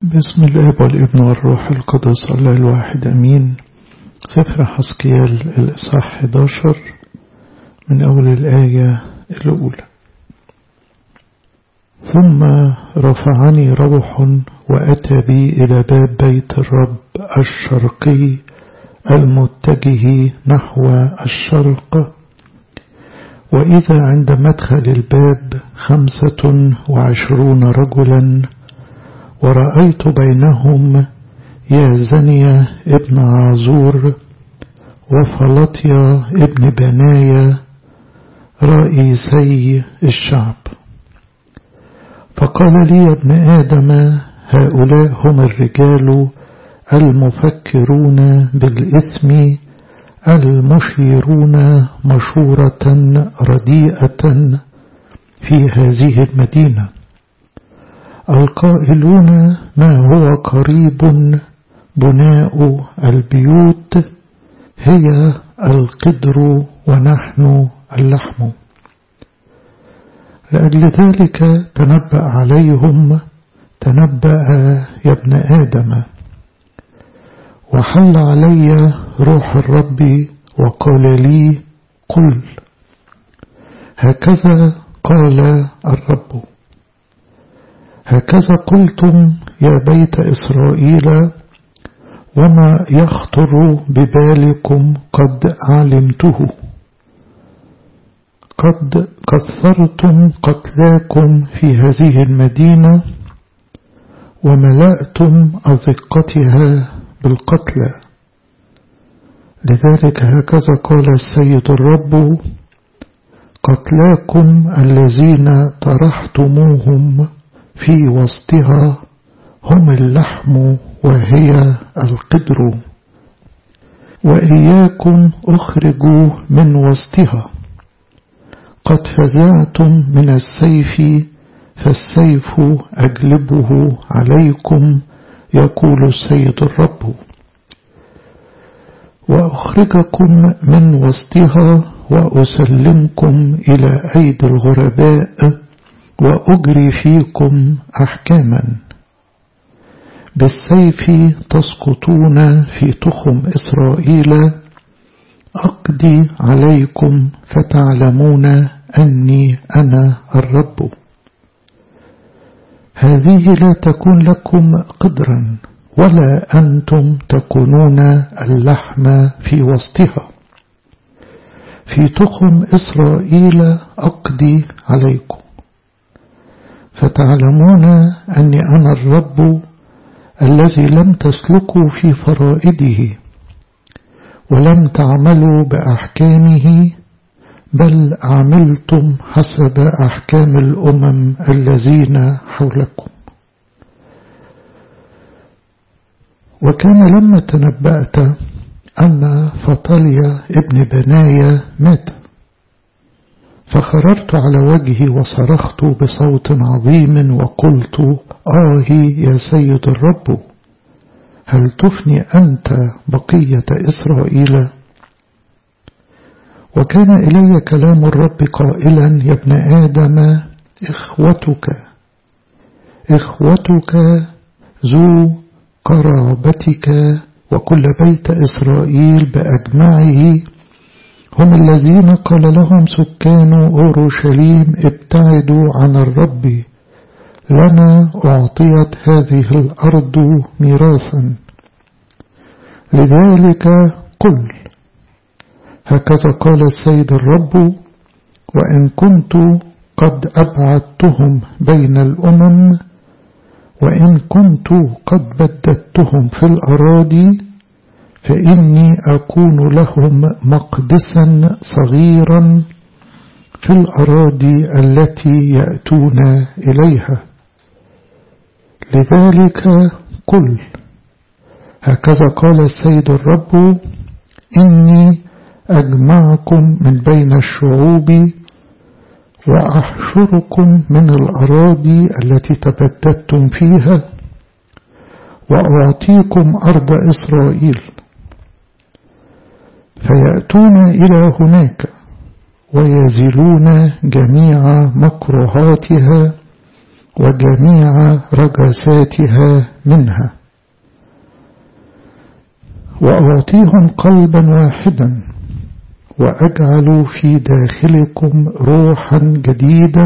بسم الاب والابن والروح القدس الله الواحد امين سفر حسكيال الاصحاح 11 من اول الايه الاولى ثم رفعني روح واتى بي الى باب بيت الرب الشرقي المتجه نحو الشرق وإذا عند مدخل الباب خمسة وعشرون رجلا ورأيت بينهم يازنيا ابن عازور وفلطيا ابن بنايا رئيسي الشعب فقال لي يا ابن آدم هؤلاء هم الرجال المفكرون بالإثم المشيرون مشورة رديئة في هذه المدينة القائلون ما هو قريب بناء البيوت هي القدر ونحن اللحم لأجل ذلك تنبأ عليهم تنبأ يا ابن آدم وحل علي روح الرب وقال لي قل هكذا قال الرب هكذا قلتم يا بيت إسرائيل وما يخطر ببالكم قد علمته قد كثرتم قتلاكم في هذه المدينة وملأتم أزقتها بالقتلى لذلك هكذا قال السيد الرب قتلاكم الذين طرحتموهم في وسطها هم اللحم وهي القدر وإياكم أخرجوا من وسطها قد فزعتم من السيف فالسيف أجلبه عليكم يقول السيد الرب وأخرجكم من وسطها وأسلمكم إلى أيدي الغرباء وأجري فيكم أحكاما بالسيف تسقطون في تخم إسرائيل أقضي عليكم فتعلمون أني أنا الرب هذه لا تكون لكم قدرا ولا أنتم تكونون اللحم في وسطها في تخم إسرائيل أقضي عليكم فتعلمون أني أنا الرب الذي لم تسلكوا في فرائده ولم تعملوا بأحكامه بل عملتم حسب أحكام الأمم الذين حولكم وكان لما تنبأت أن فطليا ابن بنايا مات فخررت على وجهي وصرخت بصوت عظيم وقلت آهي يا سيد الرب هل تفني أنت بقية إسرائيل وكان إلي كلام الرب قائلا يا ابن آدم إخوتك إخوتك ذو قرابتك وكل بيت إسرائيل بأجمعه هم الذين قال لهم سكان أورشليم ابتعدوا عن الرب لنا أعطيت هذه الأرض ميراثا لذلك قل هكذا قال السيد الرب وإن كنت قد أبعدتهم بين الأمم وإن كنت قد بددتهم في الأراضي فإني أكون لهم مقدسا صغيرا في الأراضي التي يأتون إليها لذلك قل هكذا قال السيد الرب إني أجمعكم من بين الشعوب وأحشركم من الأراضي التي تبددتم فيها وأعطيكم أرض إسرائيل فيأتون إلى هناك ويزلون جميع مكرهاتها وجميع رجساتها منها وأعطيهم قلبا واحدا وأجعل في داخلكم روحا جديدا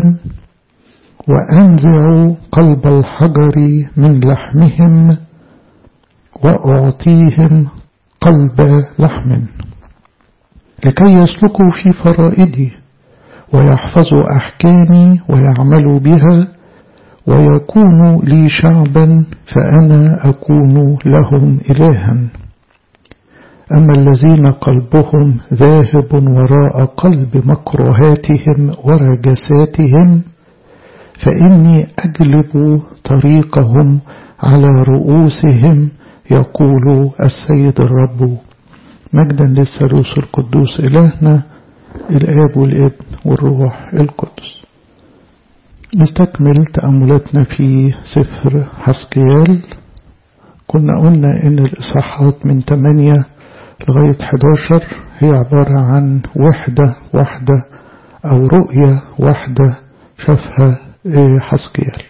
وأنزع قلب الحجر من لحمهم وأعطيهم قلب لحم لكي يسلكوا في فرائدي ويحفظوا أحكامي ويعملوا بها ويكونوا لي شعبا فأنا أكون لهم إلها أما الذين قلبهم ذاهب وراء قلب مكرهاتهم ورجساتهم فإني أجلب طريقهم على رؤوسهم يقول السيد الرب مجدا للثالوث القدوس إلهنا الآب والابن والروح القدس نستكمل تأملاتنا في سفر حسقيال كنا قلنا إن الإصحاحات من 8 لغاية 11 هي عبارة عن وحدة واحدة أو رؤية واحدة شافها حسقيال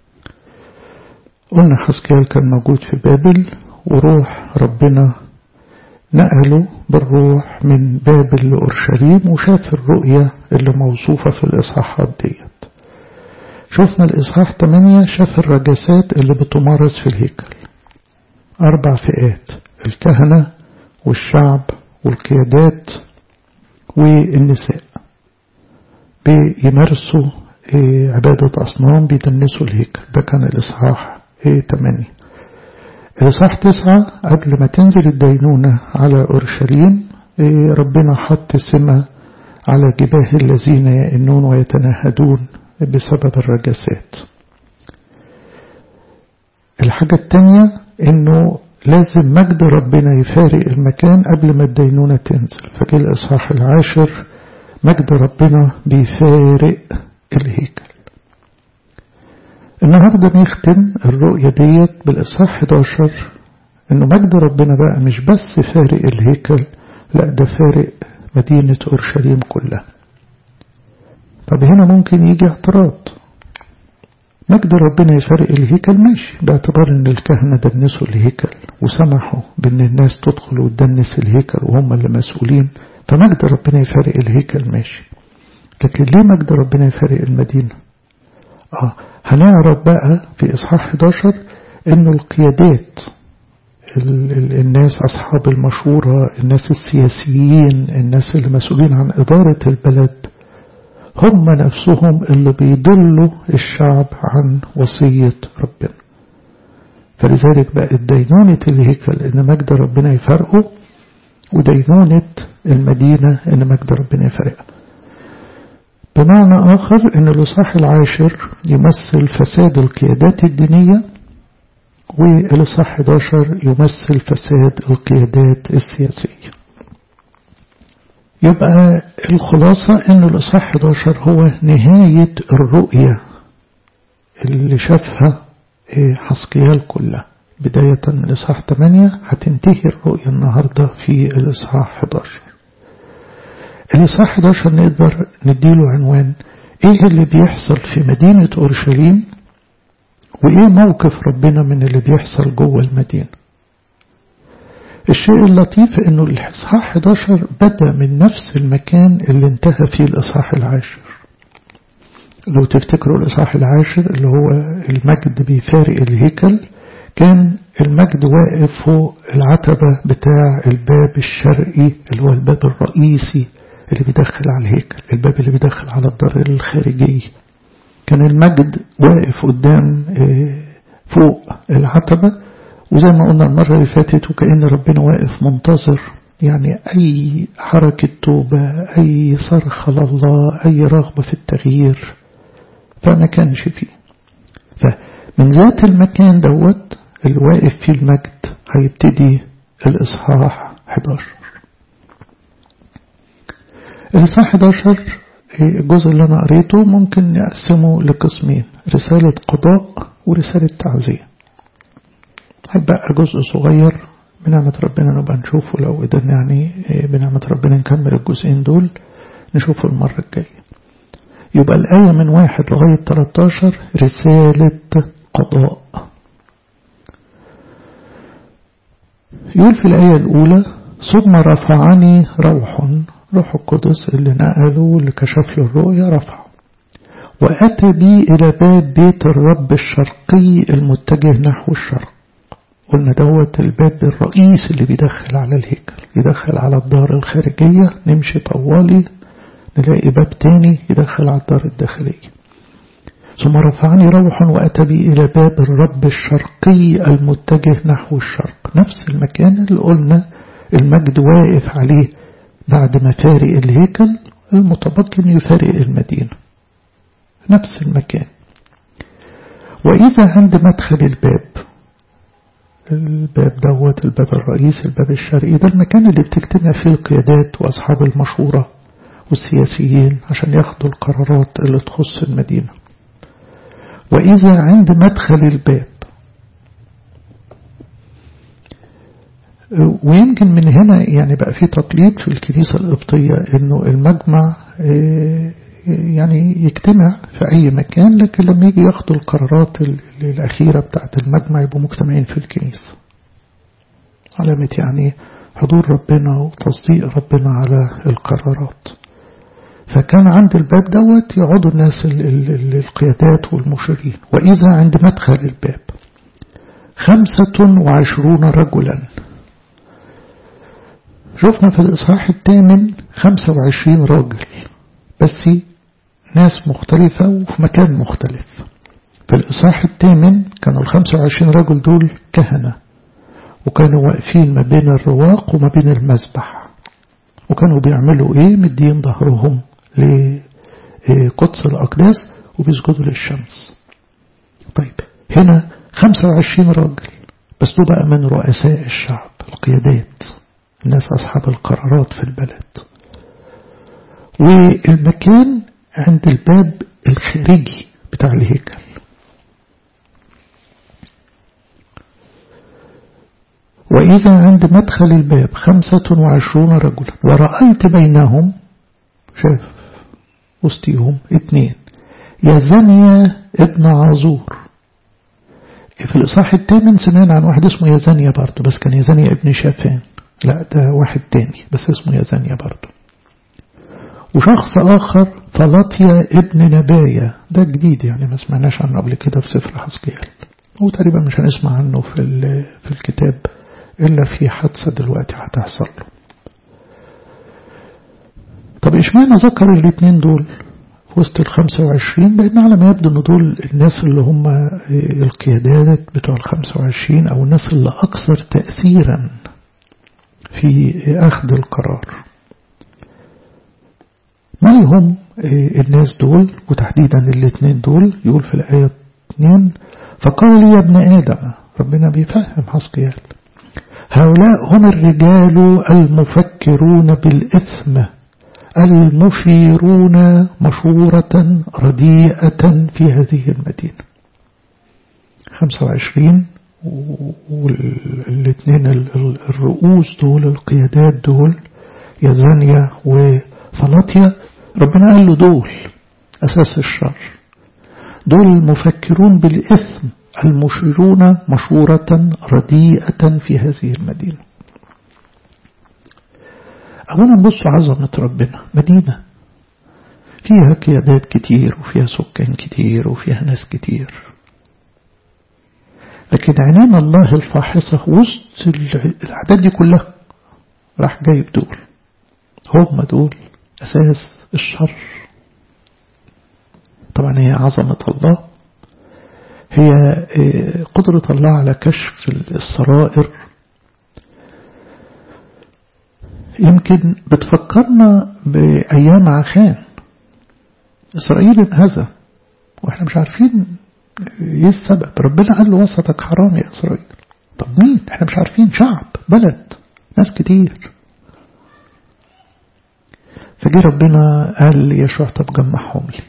قلنا حسقيال كان موجود في بابل وروح ربنا نقله بالروح من بابل لأورشليم وشاف الرؤية اللي موصوفة في الإصحاحات ديت شفنا الإصحاح 8 شاف الرجسات اللي بتمارس في الهيكل أربع فئات الكهنة والشعب والقيادات والنساء بيمارسوا عبادة أصنام بيدنسوا الهيكل ده كان الإصحاح 8 الإصحاح 9 قبل ما تنزل الدينونة على أورشليم ربنا حط سمة على جباه الذين يئنون ويتنهدون بسبب الرجسات الحاجة التانية انه لازم مجد ربنا يفارق المكان قبل ما الدينونة تنزل فجاء الإصحاح العاشر مجد ربنا بيفارق الهيكل النهاردة نختم الرؤية ديت بالإصحاح 11 إنه مجد ربنا بقى مش بس فارق الهيكل لا ده فارق مدينة أورشليم كلها طب هنا ممكن يجي اعتراض مجد ربنا يفرق الهيكل ماشي باعتبار ان الكهنة دنسوا الهيكل وسمحوا بان الناس تدخل وتدنس الهيكل وهم اللي مسؤولين فمجد ربنا يفرق الهيكل ماشي لكن ليه مجد ربنا يفرق المدينة اه هنعرف بقى في اصحاح 11 انه القيادات الناس أصحاب المشورة الناس السياسيين الناس اللي مسؤولين عن إدارة البلد هم نفسهم اللي بيضلوا الشعب عن وصية ربنا فلذلك بقت دينونة الهيكل إن مجد ربنا يفرقه ودينونة المدينة إن مجد ربنا يفرقها بمعنى آخر إن الإصحاح العاشر يمثل فساد القيادات الدينية والإصحاح 11 يمثل فساد القيادات السياسية يبقى الخلاصة أن الإصحاح 11 هو نهاية الرؤية اللي شافها حسقيال كلها بداية من الإصحاح 8 هتنتهي الرؤية النهاردة في الإصحاح 11 الإصحاح 11 نقدر نديله عنوان إيه اللي بيحصل في مدينة أورشليم وإيه موقف ربنا من اللي بيحصل جوه المدينة الشيء اللطيف انه الاصحاح 11 بدا من نفس المكان اللي انتهى فيه الاصحاح العاشر لو تفتكروا الاصحاح العاشر اللي هو المجد بيفارق الهيكل كان المجد واقف فوق العتبة بتاع الباب الشرقي اللي هو الباب الرئيسي اللي بيدخل على الهيكل الباب اللي بيدخل على الدار الخارجية كان المجد واقف قدام فوق العتبة وزي ما قلنا المرة اللي فاتت وكأن ربنا واقف منتظر يعني أي حركة توبة أي صرخة لله أي رغبة في التغيير فما كانش فيه فمن ذات المكان دوت اللي واقف فيه المجد هيبتدي الإصحاح 11 الإصحاح 11 الجزء اللي أنا قريته ممكن نقسمه لقسمين رسالة قضاء ورسالة تعزية هيبقى جزء صغير بنعمة ربنا نبقى نشوفه لو قدرنا يعني بنعمة ربنا نكمل الجزئين دول نشوفه المرة الجاية يبقى الآية من واحد لغاية 13 رسالة قضاء يقول في الآية الأولى ثم رفعني روح روح القدس اللي نقله واللي كشف له الرؤيا رفعه وأتى بي إلى باب بيت الرب الشرقي المتجه نحو الشرق قلنا دوت الباب الرئيس اللي بيدخل على الهيكل يدخل على الدار الخارجية نمشي طوالي نلاقي باب تاني يدخل على الدار الداخلية ثم رفعني روح وأتى بي إلى باب الرب الشرقي المتجه نحو الشرق نفس المكان اللي قلنا المجد واقف عليه بعد ما فارق الهيكل المتبقي انه يفارق المدينة نفس المكان وإذا عند مدخل الباب الباب دوت الباب الرئيس الباب الشرقي ده المكان اللي بتجتمع فيه القيادات وأصحاب المشورة والسياسيين عشان ياخدوا القرارات اللي تخص المدينة وإذا عند مدخل الباب ويمكن من هنا يعني بقى في تقليد في الكنيسة القبطية انه المجمع يعني يجتمع في اي مكان لكن لما يجي ياخدوا القرارات الاخيرة بتاعت المجمع يبقوا مجتمعين في الكنيسة علامة يعني حضور ربنا وتصديق ربنا على القرارات فكان عند الباب دوت يقعدوا الناس ال ال القيادات والمشيرين وإذا عند مدخل الباب خمسة وعشرون رجلا شفنا في الإصحاح الثامن خمسة وعشرين راجل بس ناس مختلفة وفي مكان مختلف في الإصحاح الثامن كانوا الخمسة وعشرين رجل دول كهنة وكانوا واقفين ما بين الرواق وما بين المذبح وكانوا بيعملوا ايه مدين ظهرهم لقدس الأقداس وبيسجدوا للشمس طيب هنا 25 راجل بس دول بقى من رؤساء الشعب القيادات الناس أصحاب القرارات في البلد والمكان عند الباب الخارجي بتاع الهيكل وإذا عند مدخل الباب خمسة وعشرون رجلا ورأيت بينهم شاف وسطيهم اتنين يزنيا ابن عازور في الإصحاح الثامن سمعنا عن واحد اسمه يزنيا برضه بس كان يزنيا ابن شافان لا ده واحد تاني بس اسمه يزنيا برضه وشخص آخر فلطيا ابن نبايا ده جديد يعني ما سمعناش عنه قبل كده في سفر حسقيال وتقريبا مش هنسمع عنه في في الكتاب إلا في حادثة دلوقتي هتحصل له طب اشمعنى ذكر الاثنين دول في وسط ال 25 لأن على ما يبدو أن دول الناس اللي هم القيادات بتوع ال 25 أو الناس اللي أكثر تأثيرا في أخذ القرار من هم الناس دول وتحديدا الاثنين دول يقول في الآية 2 فقال لي يا ابن آدم ربنا بيفهم حسقيال هؤلاء هم الرجال المفكرون بالإثم المشيرون مشورة رديئة في هذه المدينة 25 والاثنين الرؤوس دول القيادات دول يزانيا وفلطيا ربنا قال له دول أساس الشر دول المفكرون بالإثم المشيرون مشورة رديئة في هذه المدينة أولا بصوا عظمة ربنا مدينة فيها قيادات كتير وفيها سكان كتير وفيها ناس كتير لكن عنان الله الفاحصة وسط الأعداد دي كلها راح جايب دول هم دول أساس الشر طبعا هي عظمة الله هي قدرة الله على كشف السرائر يمكن بتفكرنا بأيام عخان إسرائيل انهزم وإحنا مش عارفين إيه السبب ربنا قال له وسطك حرام يا إسرائيل طب مين إحنا مش عارفين شعب بلد ناس كتير فجي ربنا قال يشوع طب جمعهم لي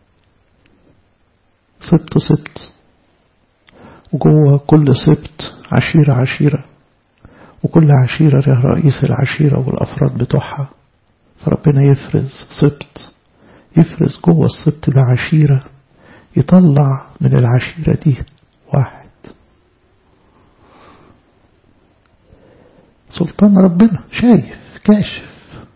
سبت سبت وجوه كل سبت عشيرة عشيرة وكل عشيرة لها رئيس العشيرة والأفراد بتوعها فربنا يفرز سبت يفرز جوه الست ده عشيرة يطلع من العشيرة دي واحد سلطان ربنا شايف كاشف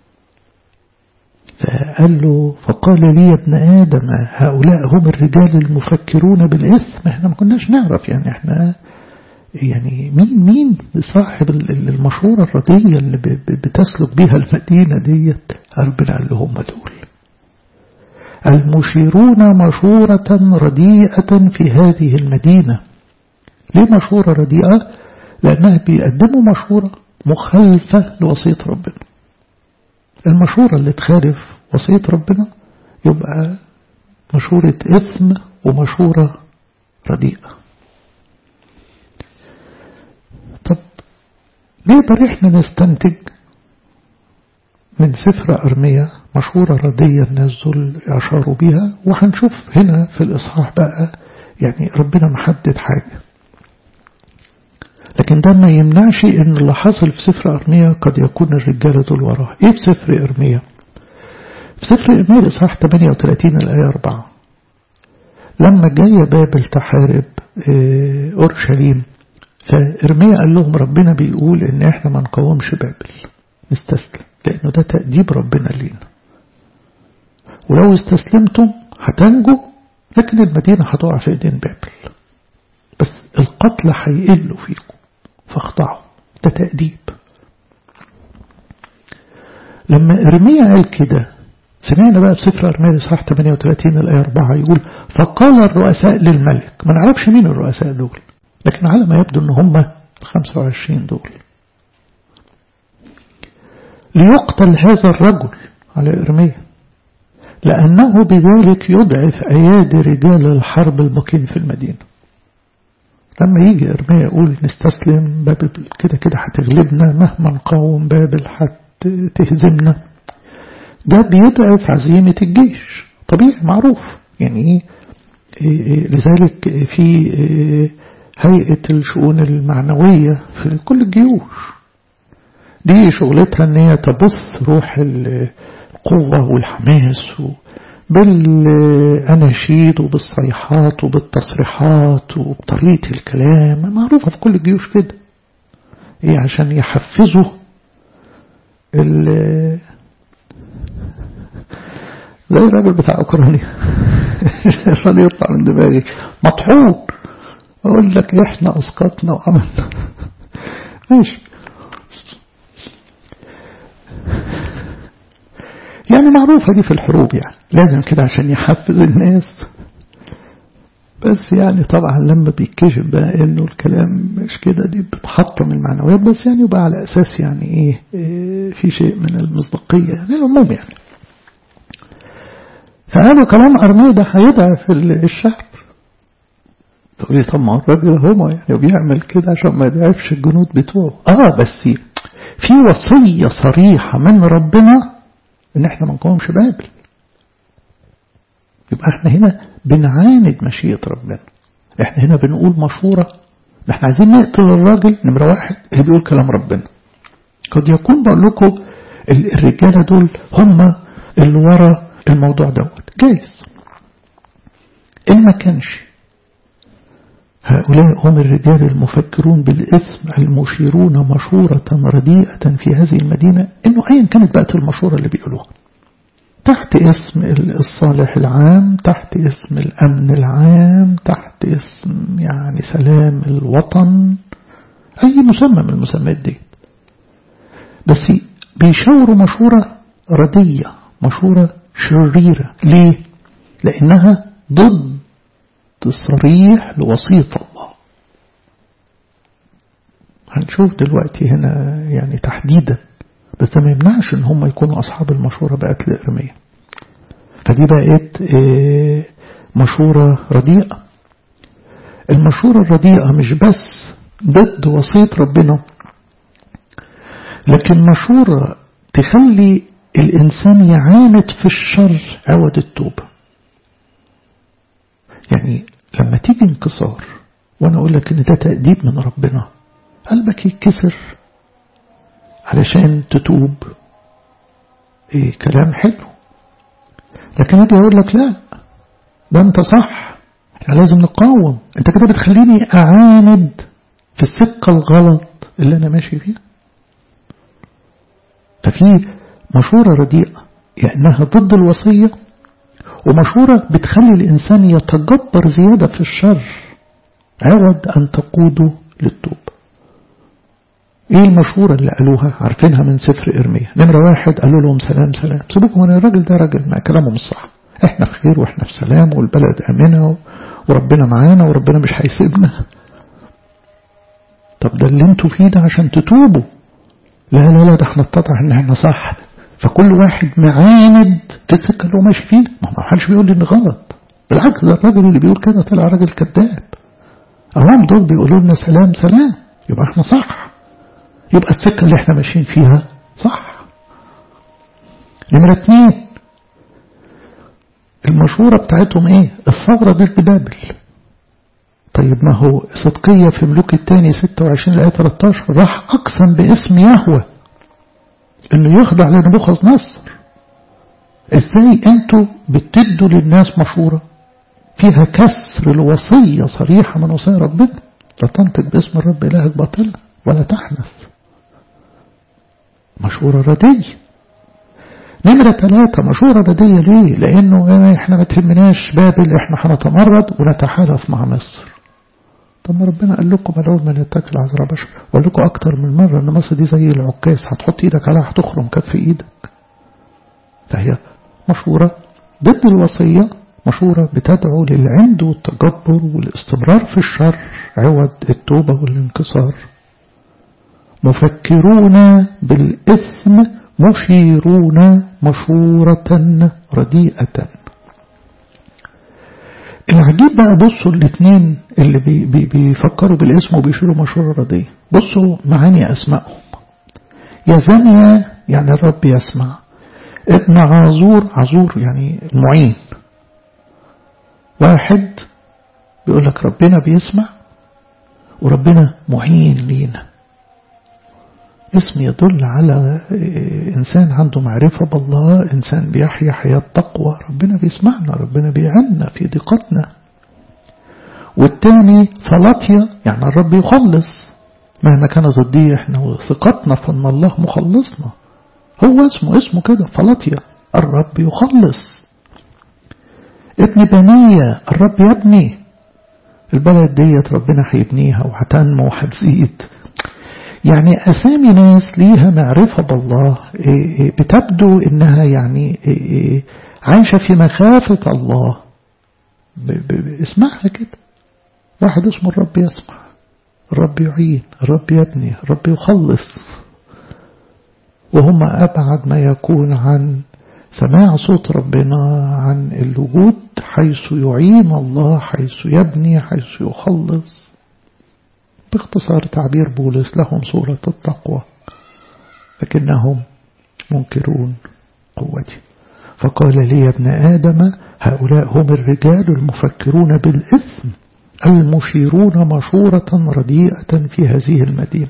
فقال له فقال لي يا ابن آدم هؤلاء هم الرجال المفكرون بالإثم احنا ما كناش نعرف يعني احنا يعني مين مين صاحب المشورة الردية اللي بتسلك بها المدينة ديت ربنا قال له هم دول المشيرون مشورة رديئة في هذه المدينة ليه مشورة رديئة لأنها بيقدموا مشورة مخالفة لوصية ربنا المشورة اللي تخالف وصية ربنا يبقى مشورة إثم ومشورة رديئة طب نقدر احنا نستنتج من سفر أرمية مشهورة ردية الناس دول أشاروا بيها وهنشوف هنا في الإصحاح بقى يعني ربنا محدد حاجة لكن ده ما يمنعش ان اللي حصل في سفر أرمية قد يكون الرجالة دول وراه ايه في سفر أرمية في سفر أرمية الإصحاح 38 الآية 4 لما جاية بابل تحارب أورشليم فإرميا قال لهم ربنا بيقول إن إحنا ما نقاومش بابل نستسلم لأنه ده تأديب ربنا لينا ولو استسلمتم هتنجوا لكن المدينة هتقع في إيدين بابل بس القتل هيقلوا فيكم فاخضعوا ده تأديب لما إرميا قال كده سمعنا بقى في سفر أرميا إصحاح 38 الآية 4 يقول فقال الرؤساء للملك ما نعرفش مين الرؤساء دول لكن على ما يبدو ان هم 25 دول ليقتل هذا الرجل على إرميا لأنه بذلك يضعف أيادي رجال الحرب الباقين في المدينة لما يجي إرميا يقول نستسلم بابل كده كده هتغلبنا مهما نقاوم بابل هتهزمنا ده بيضعف عزيمة الجيش طبيعي معروف يعني إيه لذلك في هيئة الشؤون المعنوية في كل الجيوش دي شغلتها ان هي تبث روح القوة والحماس بالأناشيد وبالصيحات وبالتصريحات وبطريقة الكلام معروفة في كل الجيوش كده ايه عشان يحفزوا زي الراجل بتاع اوكرانيا الراجل يطلع من دماغي مطحون اقول لك احنا اسقطنا وعملنا ماشي يعني معروفة دي في الحروب يعني لازم كده عشان يحفز الناس بس يعني طبعا لما بيتكشف بقى انه الكلام مش كده دي بتحطم المعنويات بس يعني يبقى على اساس يعني ايه, إيه في شيء من المصداقية يعني العموم يعني فقالوا كلام أرمية ده هيضعف الشعب تقولي طب ما الراجل هو يعني بيعمل كده عشان ما يضعفش الجنود بتوعه اه بس في وصية صريحة من ربنا ان احنا ما نقومش بابل يبقى احنا هنا بنعاند مشيئة ربنا احنا هنا بنقول مشورة احنا عايزين نقتل الراجل نمرة واحد اللي بيقول كلام ربنا قد يكون بقول لكم الرجالة دول هم اللي ورا الموضوع دوت جايز إن ما كانش هؤلاء هم الرجال المفكرون بالإثم المشيرون مشورة رديئة في هذه المدينة إنه أيا كانت بقت المشورة اللي بيقولوها تحت اسم الصالح العام تحت اسم الأمن العام تحت اسم يعني سلام الوطن أي مسمى من المسميات دي بس بيشاوروا مشورة ردية مشورة شريرة ليه؟ لأنها ضد صريح لوصية الله هنشوف دلوقتي هنا يعني تحديدا بس ده ما يمنعش ان هم يكونوا اصحاب المشورة بقت لإرمية فدي بقت مشورة رديئة المشورة الرديئة مش بس ضد وصية ربنا لكن مشورة تخلي الإنسان يعاند في الشر عوض التوبة يعني لما تيجي انكسار وانا اقول لك ان ده تأديب من ربنا قلبك يتكسر علشان تتوب ايه كلام حلو لكن اجي اقول لك لا ده انت صح احنا لازم نقاوم انت كده بتخليني اعاند في السكة الغلط اللي انا ماشي فيها ففي مشورة رديئة لأنها يعني ضد الوصية ومشورة بتخلي الإنسان يتجبر زيادة في الشر عوض أن تقوده للتوب ايه المشورة اللي قالوها عارفينها من سفر إرميا نمرة واحد قالوا لهم سلام سلام سيبوكم من الراجل ده راجل ما كلامه مش صح احنا في خير واحنا في سلام والبلد امنه وربنا معانا وربنا مش هيسيبنا طب ده اللي انتوا فيه ده عشان تتوبوا لا لا لا ده احنا اتضح ان احنا صح فكل واحد معاند في السكه اللي هو ماشي فيها ما هو حدش بيقول لي ان غلط بالعكس ده الراجل اللي بيقول كده طلع راجل كذاب اهم دول بيقولوا لنا سلام سلام يبقى احنا صح يبقى السكه اللي احنا ماشيين فيها صح نمرة اتنين المشورة بتاعتهم ايه الثورة ضد بابل طيب ما هو صدقية في ملوك الثاني 26 لآية 13 راح أقسم باسم يهوه انه يخضع لنبوخذ نصر ازاي انتوا بتدوا للناس مشورة فيها كسر الوصية صريحة من وصايا ربنا لا تنطق باسم الرب إلهك باطلا ولا تحنث مشورة ردية نمرة ثلاثة مشورة ردية ليه لأنه احنا ما تهمناش بابل احنا هنتمرد ونتحالف مع مصر طب ما ربنا قال لكم ملعون من يتكل عذراء بشر وقال لكم أكتر من مرة إن مصر دي زي العكاز هتحط إيدك عليها هتخرم كف إيدك فهي مشورة ضد الوصية مشورة بتدعو للعند والتجبر والاستمرار في الشر عوض التوبة والانكسار مفكرون بالإثم مشيرون مشورة رديئة العجيب بقى بصوا الاثنين اللي بي بي بيفكروا بالاسم وبيشيلوا مشورة رديئة بصوا معاني أسمائهم يا زانية يعني الرب يسمع ابن عازور عازور يعني المعين واحد بيقول لك ربنا بيسمع وربنا معين لينا اسم يدل على إنسان عنده معرفة بالله إنسان بيحيا حياة تقوى ربنا بيسمعنا ربنا بيعنا في ضيقتنا والتاني فلاطيا يعني الرب يخلص مهما كان ضدي احنا وثقتنا في ان الله مخلصنا هو اسمه اسمه كده فلاطيا الرب يخلص ابن بنية الرب يبني البلد ديت ربنا هيبنيها وهتنمو وهتزيد يعني أسامي ناس ليها معرفة بالله بتبدو إنها يعني عايشة في مخافة الله اسمعها كده واحد اسمه الرب يسمع الرب يعين الرب يبني الرب يخلص وهم أبعد ما يكون عن سماع صوت ربنا عن الوجود حيث يعين الله حيث يبني حيث يخلص باختصار تعبير بولس لهم صورة التقوى لكنهم منكرون قوتي فقال لي يا ابن آدم هؤلاء هم الرجال المفكرون بالإثم المشيرون مشورة رديئة في هذه المدينة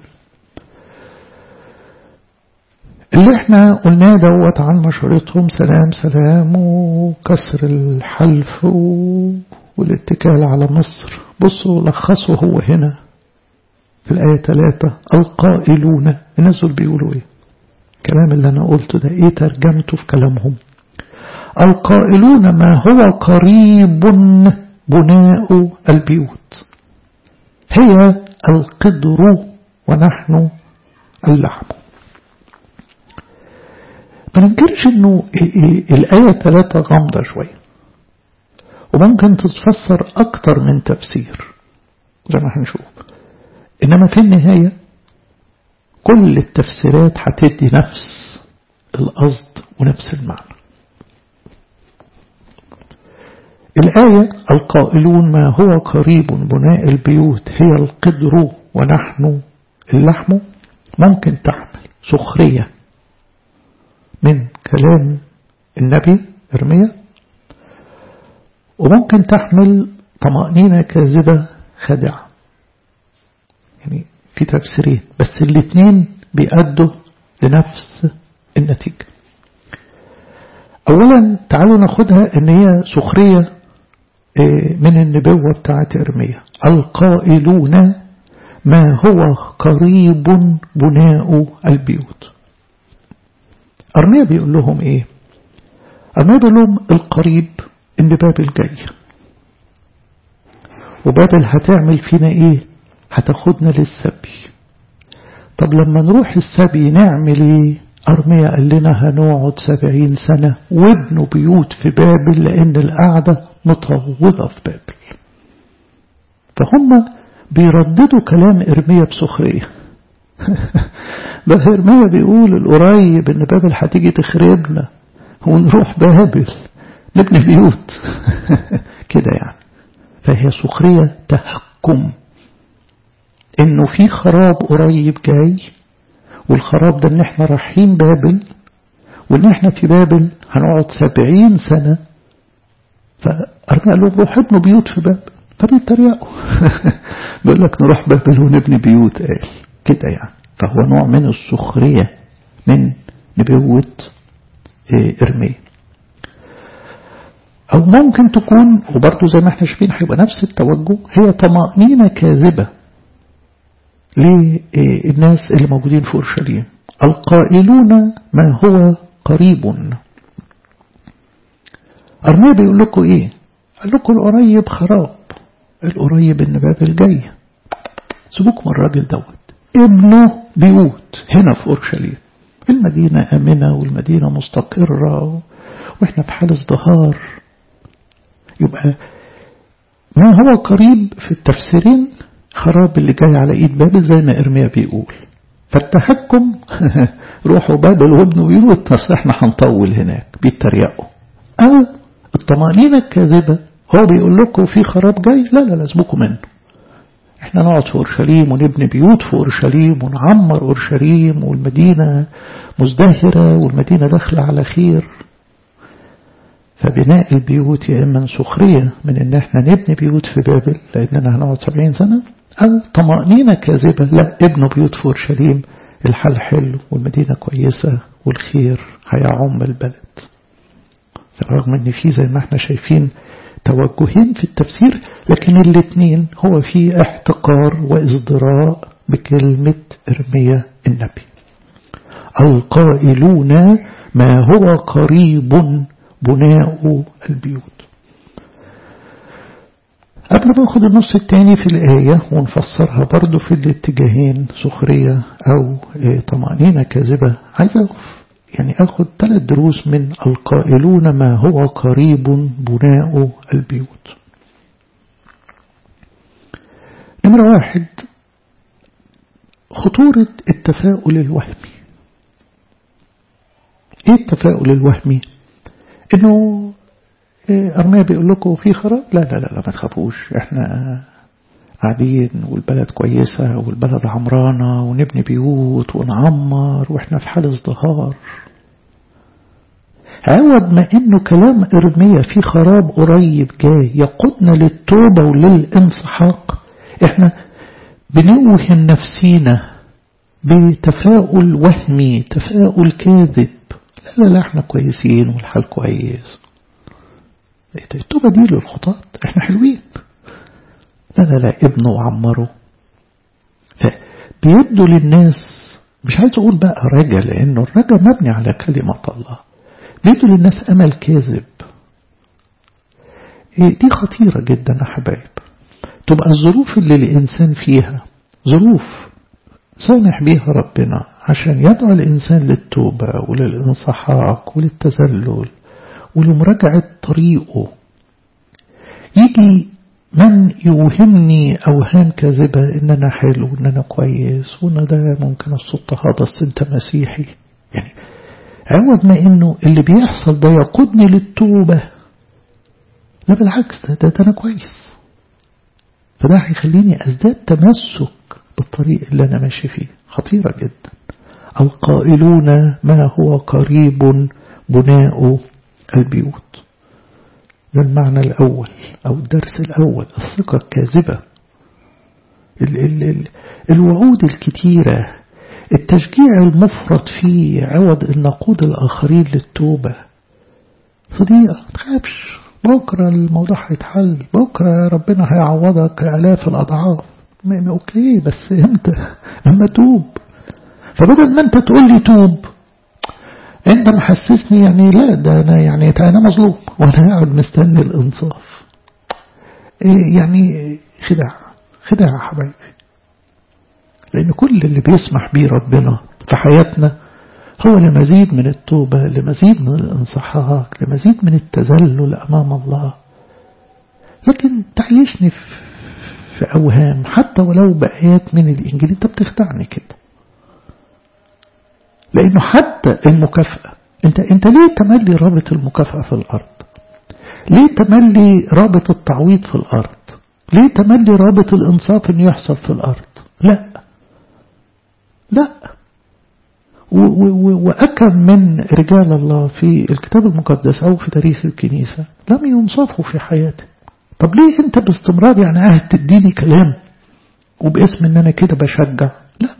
اللي احنا قلناه دوت عن مشورتهم سلام سلام وكسر الحلف والاتكال على مصر بصوا لخصوا هو هنا في الآية ثلاثة القائلون الناس دول بيقولوا ايه الكلام اللي أنا قلته ده ايه ترجمته في كلامهم القائلون ما هو قريب بناء البيوت هي القدر ونحن اللحم ما ننكرش انه الآية ثلاثة غامضة شوية وممكن تتفسر أكتر من تفسير زي ما هنشوف إنما في النهاية كل التفسيرات هتدي نفس القصد ونفس المعنى الآية القائلون ما هو قريب بناء البيوت هي القدر ونحن اللحم ممكن تحمل سخرية من كلام النبي إرميا وممكن تحمل طمأنينة كاذبة خادعة يعني في تفسيرين بس الاثنين بيأدوا لنفس النتيجة أولا تعالوا ناخدها ان هي سخرية من النبوة بتاعت إرميا القائلون ما هو قريب بناء البيوت أرميا بيقول لهم إيه أرميا بيقول لهم القريب إن بابل جاي وبابل هتعمل فينا إيه هتاخدنا للسبي طب لما نروح السبي نعمل إيه أرميا قال لنا هنقعد سبعين سنة وابنوا بيوت في بابل لأن القعدة مطولة في بابل فهم بيرددوا كلام إرميا بسخرية بقى إرميا بيقول القريب إن بابل هتيجي تخربنا ونروح بابل نبني بيوت كده يعني فهي سخرية تهكم إنه في خراب قريب جاي والخراب ده إن إحنا رايحين بابل وإن إحنا في بابل هنقعد سبعين سنة فأرجع لهم روح ابنوا بيوت في بابل فبيتريقوا بيقول لك نروح بابل ونبني بيوت قال كده يعني فهو نوع من السخرية من نبوة إرميا أو ممكن تكون وبرضه زي ما احنا شايفين هيبقى نفس التوجه هي طمأنينة كاذبة للناس اللي موجودين في أورشليم القائلون ما هو قريب أرميا بيقول لكم إيه قال لكم القريب خراب القريب إن بابل جاي سيبوكم الراجل دوت ابنه بيوت هنا في أورشليم المدينة آمنة والمدينة مستقرة وإحنا في حال ازدهار يبقى ما هو قريب في التفسيرين خراب اللي جاي على إيد بابل زي ما إرميا بيقول فالتحكم روحوا بابل وابنوا بيوت اصل احنا هنطول هناك بيتريقوا أو الطمأنينة الكاذبة هو بيقول لكم في خراب جاي لا لا لازمكم منه احنا نقعد في أورشليم ونبني بيوت في أورشليم ونعمر أورشليم والمدينة مزدهرة والمدينة داخلة على خير فبناء البيوت يا إما سخرية من إن احنا نبني بيوت في بابل لأننا هنقعد سبعين سنة أو طمأنينة كاذبة لا ابنوا بيوت في أورشليم الحال حلو والمدينة كويسة والخير هيعم البلد رغم ان في زي ما احنا شايفين توجهين في التفسير لكن الاثنين هو في احتقار وازدراء بكلمة ارميا النبي القائلون ما هو قريب بناء البيوت قبل ما ناخد النص الثاني في الآية ونفسرها برضو في الاتجاهين سخرية أو طمأنينة كاذبة عايز يعني أخذ ثلاث دروس من القائلون ما هو قريب بناء البيوت نمرة واحد خطورة التفاؤل الوهمي ايه التفاؤل الوهمي انه أرميا بيقول لكم في خراب لا لا لا, لا ما تخافوش احنا قاعدين والبلد كويسة والبلد عمرانة ونبني بيوت ونعمر واحنا في حال ازدهار عوض ما انه كلام ارميا في خراب قريب جاي يقودنا للتوبة وللانسحاق احنا بنوهن نفسينا بتفاؤل وهمي تفاؤل كاذب لا لا لا احنا كويسين والحال كويس التوبة دي للخطاة احنا حلوين لا لا لا ابنه وعمره فبيدوا للناس مش عايز اقول بقى رجا لانه الرجا مبني على كلمة الله بيدوا للناس امل كاذب دي خطيرة جدا يا حبايب تبقى الظروف اللي الانسان فيها ظروف سامح بيها ربنا عشان يدعو الانسان للتوبة وللانصحاق وللتذلل ولمراجعة طريقه يجي من يوهمني أوهام كاذبة إن أنا حلو وإن أنا كويس وإن ده ممكن الصوت هذا أنت مسيحي يعني عوض ما إنه اللي بيحصل ده يقودني للتوبة لا بالعكس ده, ده, ده أنا كويس فده هيخليني أزداد تمسك بالطريق اللي أنا ماشي فيه خطيرة جدا القائلون ما هو قريب بناء البيوت ده المعنى الأول أو الدرس الأول الثقة الكاذبة ال ال ال الوعود الكتيرة التشجيع المفرط فيه عوض أن نقود الآخرين للتوبة في ضيقة تخافش بكرة الموضوع هيتحل بكرة ربنا هيعوضك آلاف الأضعاف أوكي بس امتى اما توب فبدل ما انت تقول لي توب انت محسسني يعني لا ده انا يعني انا مظلوم وانا قاعد مستني الانصاف إيه يعني خداع خداع يا حبايبي لان كل اللي بيسمح بيه ربنا في حياتنا هو لمزيد من التوبة لمزيد من الانصحاق لمزيد من التذلل أمام الله لكن تعيشني في أوهام حتى ولو بآيات من الإنجيل أنت بتخدعني كده لأنه حتى المكافأة أنت, أنت ليه تملي رابط المكافأة في الأرض ليه تملي رابط التعويض في الأرض ليه تملي رابط الإنصاف أن يحصل في الأرض لا لا وأكم من رجال الله في الكتاب المقدس أو في تاريخ الكنيسة لم ينصفوا في حياته طب ليه أنت باستمرار يعني عاهد تديني كلام وباسم أن أنا كده بشجع لا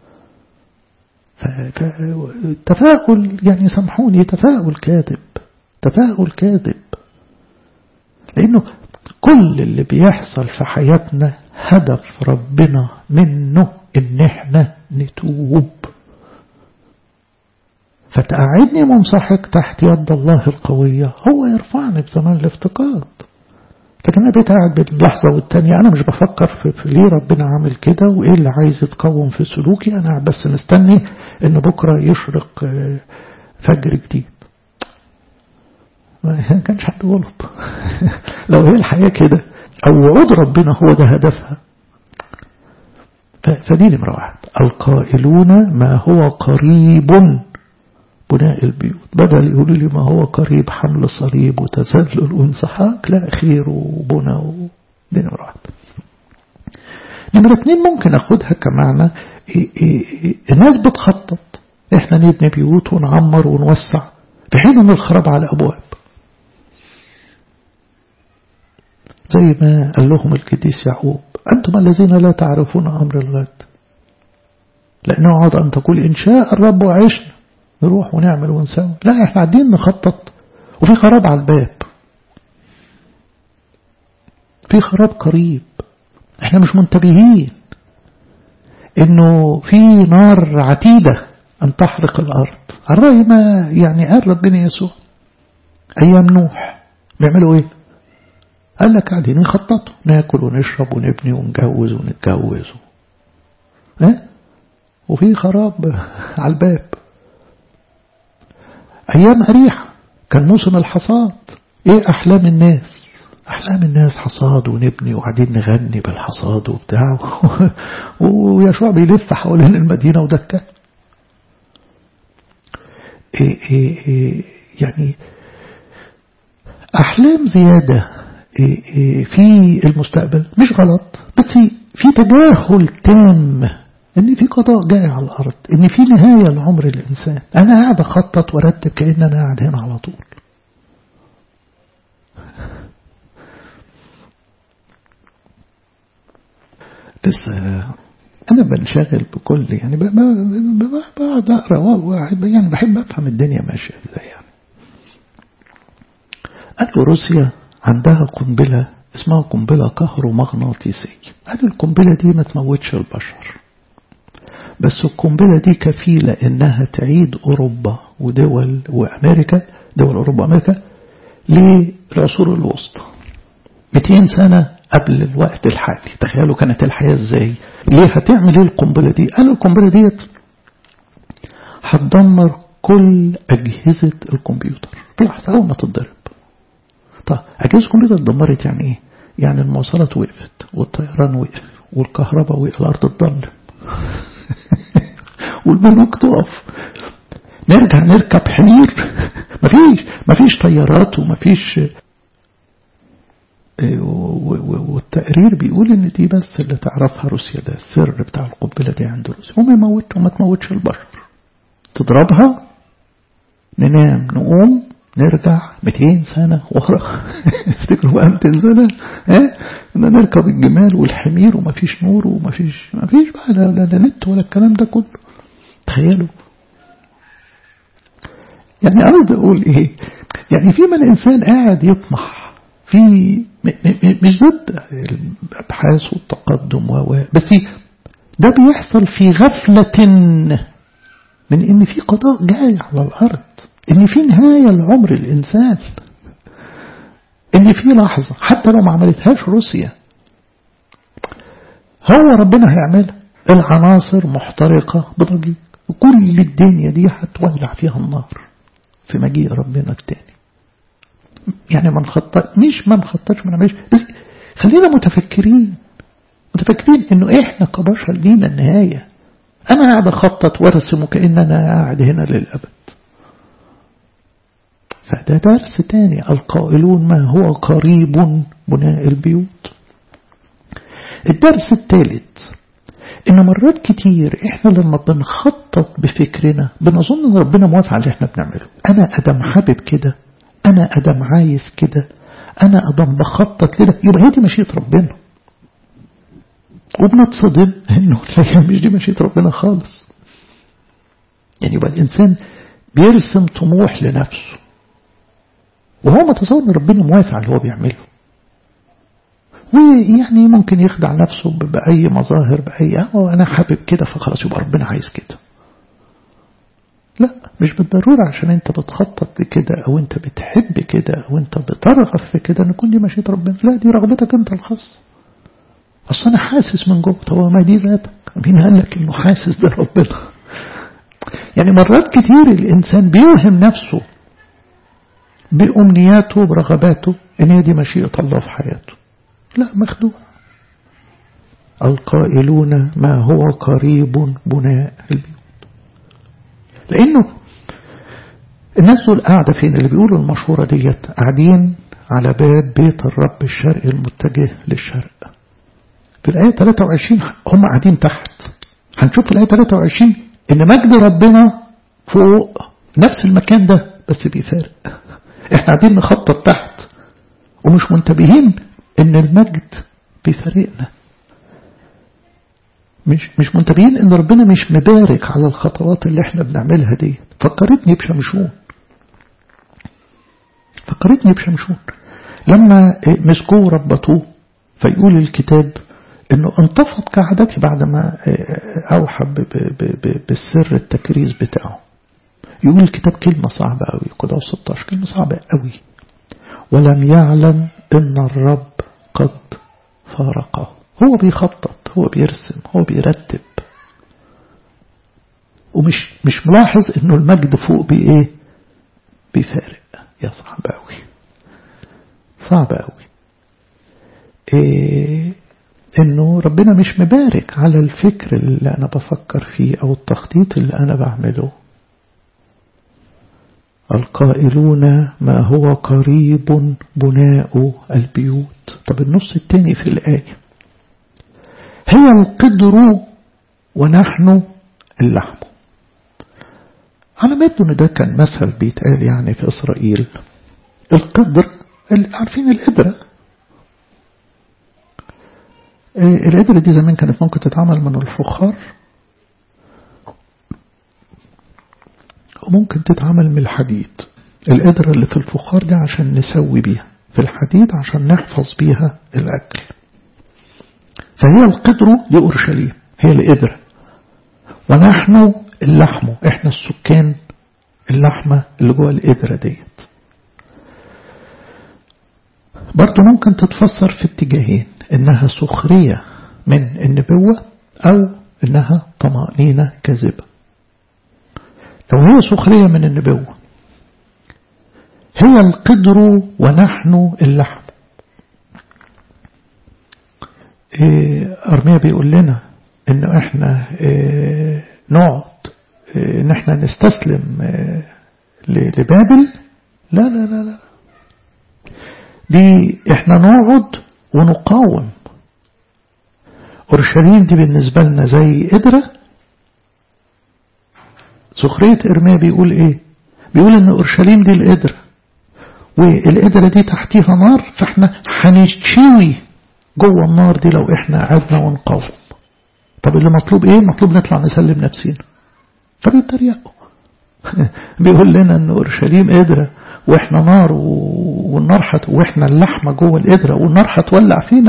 تفاؤل يعني سامحوني تفاؤل كاذب تفاؤل كاذب لأنه كل اللي بيحصل في حياتنا هدف ربنا منه إن احنا نتوب فتقعدني منسحق تحت يد الله القوية هو يرفعني في زمان الافتقاد لكن أنا بقيت قاعد باللحظة والتانية أنا مش بفكر في, في ليه ربنا عامل كده وإيه اللي عايز يتقوم في سلوكي أنا بس مستني إن بكرة يشرق فجر جديد ما كانش حد غلط لو هي الحياة كده أو وعود ربنا هو ده هدفها فدي نمرة واحد القائلون ما هو قريب بناء البيوت بدل يقولوا لي ما هو قريب حمل صليب وتذلل وانسحاق لا خير وبنى دي نمرة واحد نمرة اتنين ممكن اخدها كمعنى إيه إيه الناس بتخطط احنا نبني بيوت ونعمر ونوسع في حين ان الخراب على ابواب زي ما قال لهم القديس يعقوب أنتم الذين لا تعرفون أمر الغد لأنه عاد أن تقول إن شاء الرب وعشنا نروح ونعمل ونسوي لا احنا قاعدين نخطط وفي خراب على الباب في خراب قريب احنا مش منتبهين انه في نار عتيدة ان تحرق الارض على رأي ما يعني قال ربنا يسوع ايام نوح بيعملوا ايه قال لك قاعدين يخططوا ناكل ونشرب ونبني ونجوز ونتجوز ها وفي خراب على الباب أيام أريحة كان موسم الحصاد إيه أحلام الناس أحلام الناس حصاد ونبني وقاعدين نغني بالحصاد وبتاع ويشوع بيلف حوالين المدينة ودكة إيه إيه إيه يعني أحلام زيادة إيه إيه في المستقبل مش غلط بس في تجاهل تام ان في قضاء جاي على الارض ان في نهاية لعمر الانسان انا قاعد اخطط وارتب كأن انا قاعد هنا على طول لسه انا بنشغل بكل يعني بقعد اقرا يعني بحب افهم الدنيا ماشيه ازاي يعني قالوا روسيا عندها قنبله اسمها قنبله كهرومغناطيسيه قالوا القنبله دي ما تموتش البشر بس القنبلة دي كفيلة إنها تعيد أوروبا ودول وأمريكا دول أوروبا وأمريكا للعصور الوسطى 200 سنة قبل الوقت الحالي تخيلوا كانت الحياة ازاي ليه هتعمل ايه القنبلة دي قالوا القنبلة ديت هتدمر كل أجهزة الكمبيوتر بلحظة أول ما تتضرب طب أجهزة الكمبيوتر اتدمرت يعني ايه يعني المواصلات وقفت والطيران وقف والكهرباء وقف الأرض تضلم والبنوك تقف نرجع نركب حمير مفيش مفيش طيارات ومفيش والتقرير بيقول ان دي بس اللي تعرفها روسيا ده السر بتاع القنبله دي عند روسيا وما يموت وما تموتش البشر تضربها ننام نقوم نرجع 200 سنة ورا افتكروا بقى 200 سنة ها ان نركب الجمال والحمير ومفيش نور ومفيش مفيش بقى لا, لا, لا نت ولا الكلام ده كله تخيلوا يعني قصدي اقول ايه يعني فيما الإنسان قاعد يطمح في مش ضد الأبحاث والتقدم و بس ده بيحصل في غفلة من إن في قضاء جاي على الأرض إن في نهاية لعمر الإنسان إن في لحظة حتى لو ما عملتهاش روسيا هو ربنا هيعملها العناصر محترقة بضجيج وكل الدنيا دي هتولع فيها النار في مجيء ربنا التاني يعني ما نخطط مش ما نخططش ما نعملش بس خلينا متفكرين متفكرين انه احنا كبشر لينا النهاية انا قاعد اخطط وارسم وكأن انا قاعد هنا للابد فده درس تاني القائلون ما هو قريب بناء البيوت الدرس الثالث إن مرات كتير إحنا لما بنخطط بفكرنا بنظن إن ربنا موافق على اللي إحنا بنعمله أنا أدم حابب كده أنا أدم عايز كده أنا أدم بخطط كده يبقى هي دي مشيئة ربنا وبنتصدم إنه لا مش دي مشيئة ربنا خالص يعني يبقى الإنسان بيرسم طموح لنفسه وهو متصور إن ربنا موافق على اللي هو بيعمله ويعني ممكن يخدع نفسه بأي مظاهر بأي أه أنا حابب كده فخلاص يبقى ربنا عايز كده لا مش بالضرورة عشان انت بتخطط لكده او انت بتحب كده او انت بترغب في كده ان يكون دي مشيئة ربنا لا دي رغبتك انت الخاصة اصل انا حاسس من جوه طب ما دي ذاتك مين قال لك انه حاسس ده ربنا يعني مرات كتير الانسان بيوهم نفسه بأمنياته برغباته ان هي دي مشيئة الله في حياته لا مخدوع القائلون ما هو قريب بناء البيوت لأنه الناس دول قاعدة فين اللي بيقولوا المشهورة ديت قاعدين على باب بيت الرب الشرقي المتجه للشرق في الآية 23 هم قاعدين تحت هنشوف في الآية 23 إن مجد ربنا فوق نفس المكان ده بس بيفارق احنا قاعدين نخطط تحت ومش منتبهين ان المجد بيفارقنا مش مش منتبهين ان ربنا مش مبارك على الخطوات اللي احنا بنعملها دي فكرتني بشمشون فكرتني بشمشون لما مسكوه وربطوه فيقول الكتاب انه انتفض كعادتي بعد ما اوحى بالسر التكريس بتاعه يقول الكتاب كلمة صعبة قوي قدام 16 كلمة صعبة قوي ولم يعلم ان الرب قد فارقه هو بيخطط هو بيرسم هو بيرتب ومش مش ملاحظ انه المجد فوق بايه بيفارق يا صعب قوي صعب قوي إيه انه ربنا مش مبارك على الفكر اللي انا بفكر فيه او التخطيط اللي انا بعمله القائلون ما هو قريب بناء البيوت طب النص التاني في الآية هي القدر ونحن اللحم على ما يبدو ان ده كان مثل بيتقال يعني في إسرائيل القدر اللي عارفين القدرة القدرة دي زمان كانت ممكن تتعمل من الفخار وممكن تتعمل من الحديد القدرة اللي في الفخار دي عشان نسوي بيها في الحديد عشان نحفظ بيها الأكل فهي القدر لأورشليم هي القدرة ونحن اللحم احنا السكان اللحمة اللي جوه القدرة ديت برضو ممكن تتفسر في اتجاهين انها سخرية من النبوة او انها طمأنينة كاذبة لو هي سخرية من النبوة هي القدر ونحن اللحم إيه أرميا بيقول لنا إنه إحنا إيه نقعد إيه إن إحنا نستسلم لبابل لا لا لا لا دي إحنا نقعد ونقاوم أورشليم دي بالنسبة لنا زي قدرة سخرية إرميا بيقول إيه بيقول إن أورشليم دي القدرة والقدرة دي تحتيها نار فإحنا هنشوي جوه النار دي لو إحنا قعدنا ونقاوم طب اللي مطلوب إيه مطلوب نطلع نسلم نفسنا فبيتريقوا بيقول لنا إن أورشليم قدرة واحنا نار والنار حت واحنا اللحمة جوه القدرة والنار هتولع فينا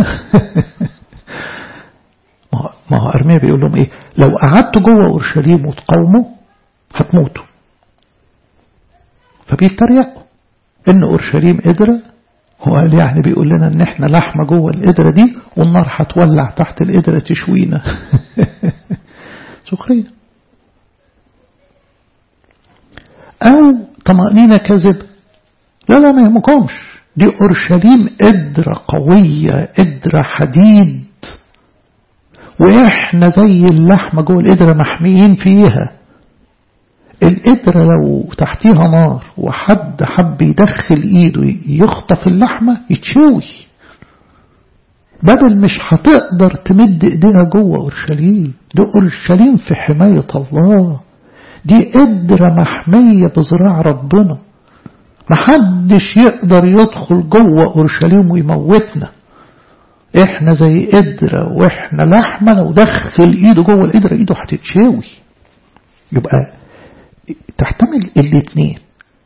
ما هو أرميا بيقول لهم إيه لو قعدتوا جوه أورشليم وتقاوموا هتموتوا فبيتريقوا إن أورشليم قدرة هو قال يعني بيقول لنا إن إحنا لحمة جوه القدرة دي والنار هتولع تحت القدرة تشوينا سخرية أو طمأنينة كذب لا لا ما يهمكمش دي أورشليم قدرة قوية قدرة حديد وإحنا زي اللحمة جوه القدرة محميين فيها القدرة لو تحتيها نار وحد حب يدخل ايده يخطف اللحمة يتشوي بدل مش هتقدر تمد ايديها جوه اورشليم دي اورشليم في حماية الله دي قدرة محمية بذراع ربنا محدش يقدر يدخل جوه اورشليم ويموتنا احنا زي قدرة واحنا لحمة لو دخل ايده جوه القدرة ايده هتتشاوي يبقى تحتمل الاثنين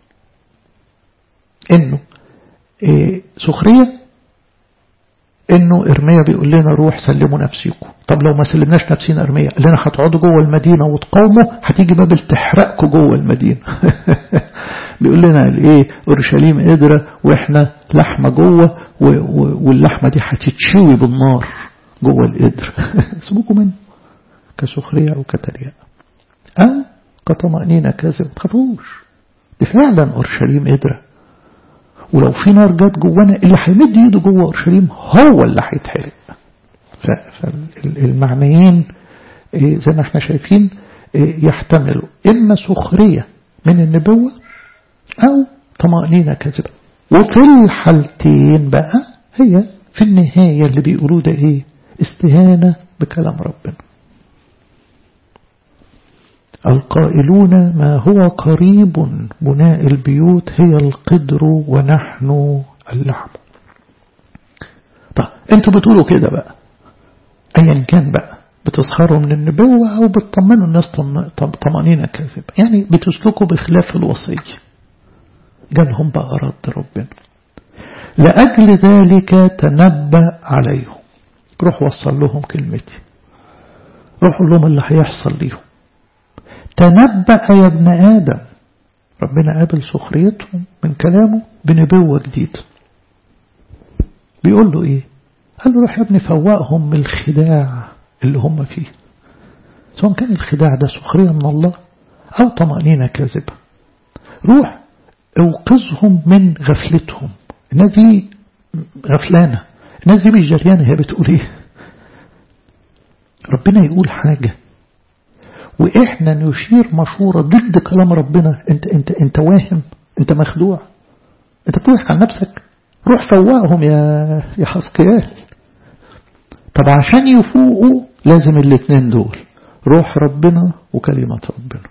انه إيه سخرية انه ارميا بيقول لنا روح سلموا نفسيكم طب لو ما سلمناش نفسينا ارميا قال لنا هتقعدوا جوه المدينة وتقاوموا هتيجي بابل تحرقكم جوه المدينة بيقول لنا ايه اورشليم قدرة واحنا لحمة جوه واللحمة دي هتتشوي بالنار جوه القدر سيبوكم منه كسخرية أو كترياء أو كطمأنينة كذب ما تخافوش دي فعلا أورشليم قدرة ولو في نار جت جوانا اللي هيمد ايده جوه أورشليم هو اللي هيتحرق فالمعنيين زي ما احنا شايفين يحتملوا إما سخرية من النبوة أو طمأنينة كذبة وفي الحالتين بقى هي في النهاية اللي بيقولوا ده ايه استهانة بكلام ربنا القائلون ما هو قريب بناء البيوت هي القدر ونحن اللحم طب انتوا بتقولوا كده بقى ايا كان بقى بتسخروا من النبوة او بتطمنوا الناس طمأنينة كاذب يعني بتسلكوا بخلاف الوصية جالهم بقى رد ربنا لأجل ذلك تنبأ عليهم روح وصل لهم كلمتي روح لهم اللي هيحصل ليهم تنبأ يا ابن آدم ربنا قابل سخريتهم من كلامه بنبوة جديدة بيقول له ايه قال له روح يا ابني فوقهم من الخداع اللي هم فيه سواء كان الخداع ده سخرية من الله أو طمأنينة كاذبة روح اوقظهم من غفلتهم الناس دي غفلانة الناس دي مش جريانة هي بتقول ايه ربنا يقول حاجة واحنا نشير مشورة ضد كلام ربنا انت انت انت واهم انت مخدوع انت بتضحك على نفسك روح فوقهم يا يا حسقيال طب عشان يفوقوا لازم الاثنين دول روح ربنا وكلمة ربنا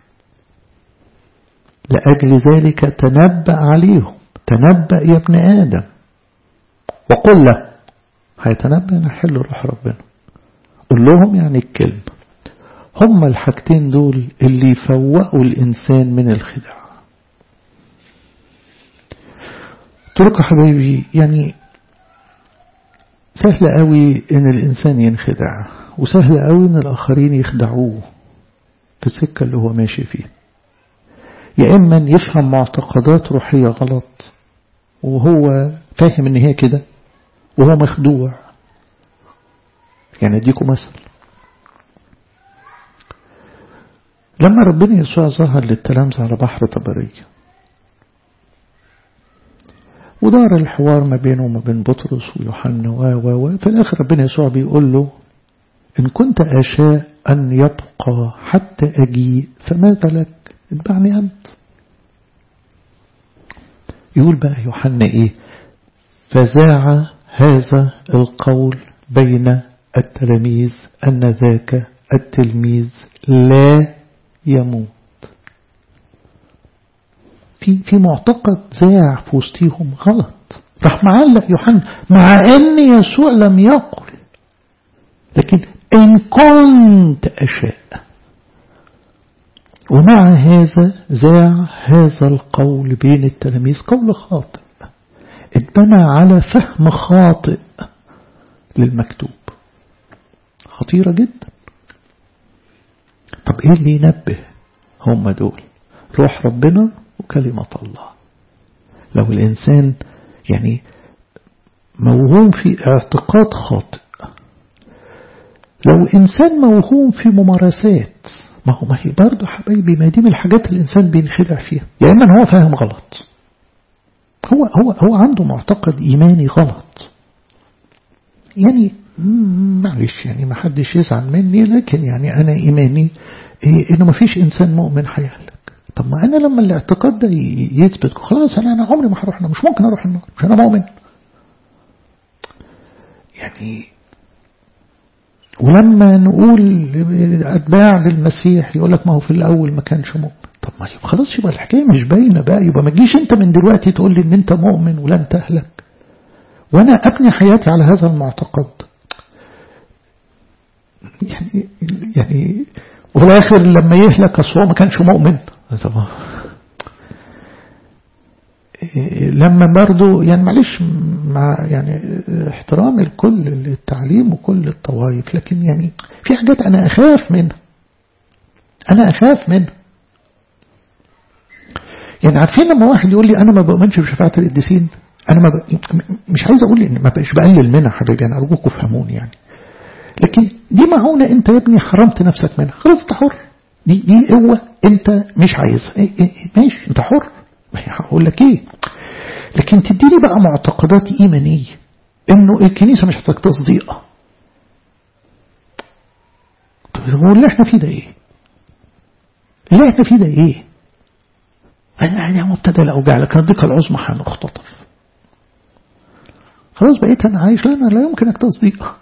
لأجل ذلك تنبأ عليهم تنبأ يا ابن آدم وقل له هيتنبأ نحل روح ربنا قل لهم يعني الكلمة هم الحاجتين دول اللي يفوقوا الإنسان من الخداع ترك حبايبي يعني سهل قوي ان الإنسان ينخدع وسهل قوي ان الآخرين يخدعوه في السكة اللي هو ماشي فيه يا إما يفهم معتقدات روحية غلط وهو فاهم ان هي كده وهو مخدوع يعني اديكم مثل لما ربنا يسوع ظهر للتلامذة على بحر طبرية ودار الحوار ما بينه وما بين بطرس ويوحنا و و و في الآخر ربنا يسوع بيقول له إن كنت أشاء أن يبقى حتى أجيء فماذا لك اتبعني أنت يقول بقى يوحنا إيه فزاع هذا القول بين التلاميذ أن ذاك التلميذ لا يموت في في معتقد زاع في وسطيهم غلط راح معلق يوحنا مع ان يسوع لم يقل لكن ان كنت اشاء ومع هذا زاع هذا القول بين التلاميذ قول خاطئ اتبنى على فهم خاطئ للمكتوب خطيرة جدا طب ايه اللي ينبه هم دول روح ربنا وكلمة الله لو الإنسان يعني موهوم في اعتقاد خاطئ لو إنسان موهوم في ممارسات ما هو ما هي برضه حبايبي ما دي من الحاجات اللي الإنسان بينخدع فيها يا يعني إما هو فاهم غلط هو هو هو عنده معتقد إيماني غلط يعني معلش يعني ما حدش يزعل مني لكن يعني أنا إيماني إيه إنه ما فيش إنسان مؤمن هيهلك طب ما أنا لما الاعتقاد ده يثبت خلاص أنا أنا عمري ما هروح مش ممكن أروح النار مش أنا مؤمن يعني ولما نقول أتباع للمسيح يقول لك ما هو في الأول ما كانش مؤمن طب ما يبقى خلاص يبقى الحكاية مش باينة بقى يبقى ما تجيش أنت من دلوقتي تقول لي إن أنت مؤمن ولن تهلك وأنا أبني حياتي على هذا المعتقد يعني يعني وفي الآخر لما يهلك أصل هو ما كانش مؤمن طب لما برضو يعني معلش مع يعني احترام الكل للتعليم وكل الطوائف لكن يعني في حاجات أنا أخاف منها أنا أخاف منها يعني عارفين لما واحد يقول لي أنا ما بؤمنش بشفاعة القديسين أنا ما ب... مش عايز أقول إن ما بقاش بقلل منها حبيبي أنا أرجوكم فهموني يعني لكن دي معونة أنت يا ابني حرمت نفسك منها خلاص أنت حر دي دي قوة أنت مش عايزها إيه إيه ماشي أنت حر هقول لك إيه لكن تديني بقى معتقدات إيمانية إنه الكنيسة مش هتحتاج تصديق طب هو اللي احنا فيه ده إيه اللي احنا فيه ده إيه أنا مبتدى الأوجاع لكن الضيقة العظمى هنختطف خلاص بقيت أنا عايش لا أنا لا يمكنك تصديق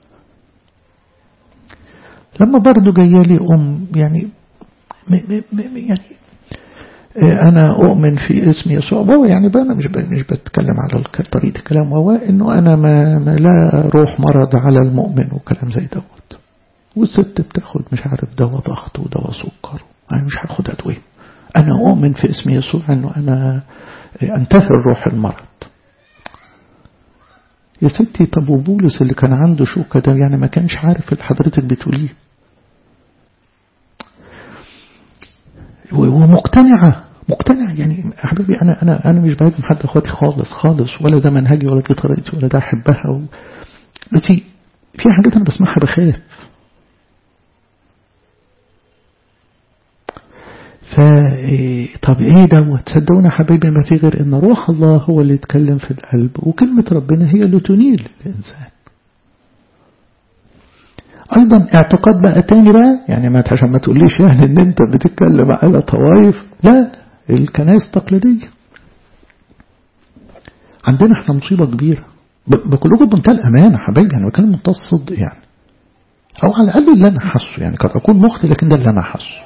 لما برضو جايه لي أم يعني يعني أنا أؤمن في اسم يسوع وهو يعني أنا مش مش بتكلم على طريقة الكلام وهو إنه أنا ما, ما لا روح مرض على المؤمن وكلام زي دوت والست بتاخد مش عارف دواء ضغط ودواء سكر أنا مش هاخد أدوية أنا أؤمن في اسم يسوع إنه أنا أنتهر روح المرض يا ستي طب وبولس اللي كان عنده شوكة ده يعني ما كانش عارف اللي حضرتك بتقوليه ومقتنعة مقتنع يعني حبيبي أنا أنا أنا مش بهاجم حد أخواتي خالص خالص ولا ده منهجي ولا دي طريقتي ولا ده أحبها و... بس في حاجات أنا بسمعها بخاف ف طب ايه دوت صدقونا حبيبي ما في غير ان روح الله هو اللي يتكلم في القلب وكلمة ربنا هي اللي تنيل الإنسان أيضا اعتقاد بقى تاني بقى يعني ما عشان ما تقوليش يعني ان انت بتتكلم على طوائف لا الكنائس التقليدية عندنا احنا مصيبة كبيرة بكلكم بمنتهى الأمانة حبايبي أنا بكلم منتهى الصدق يعني أو على الأقل اللي أنا حاسه يعني قد أكون مخطئ لكن ده اللي أنا حاسه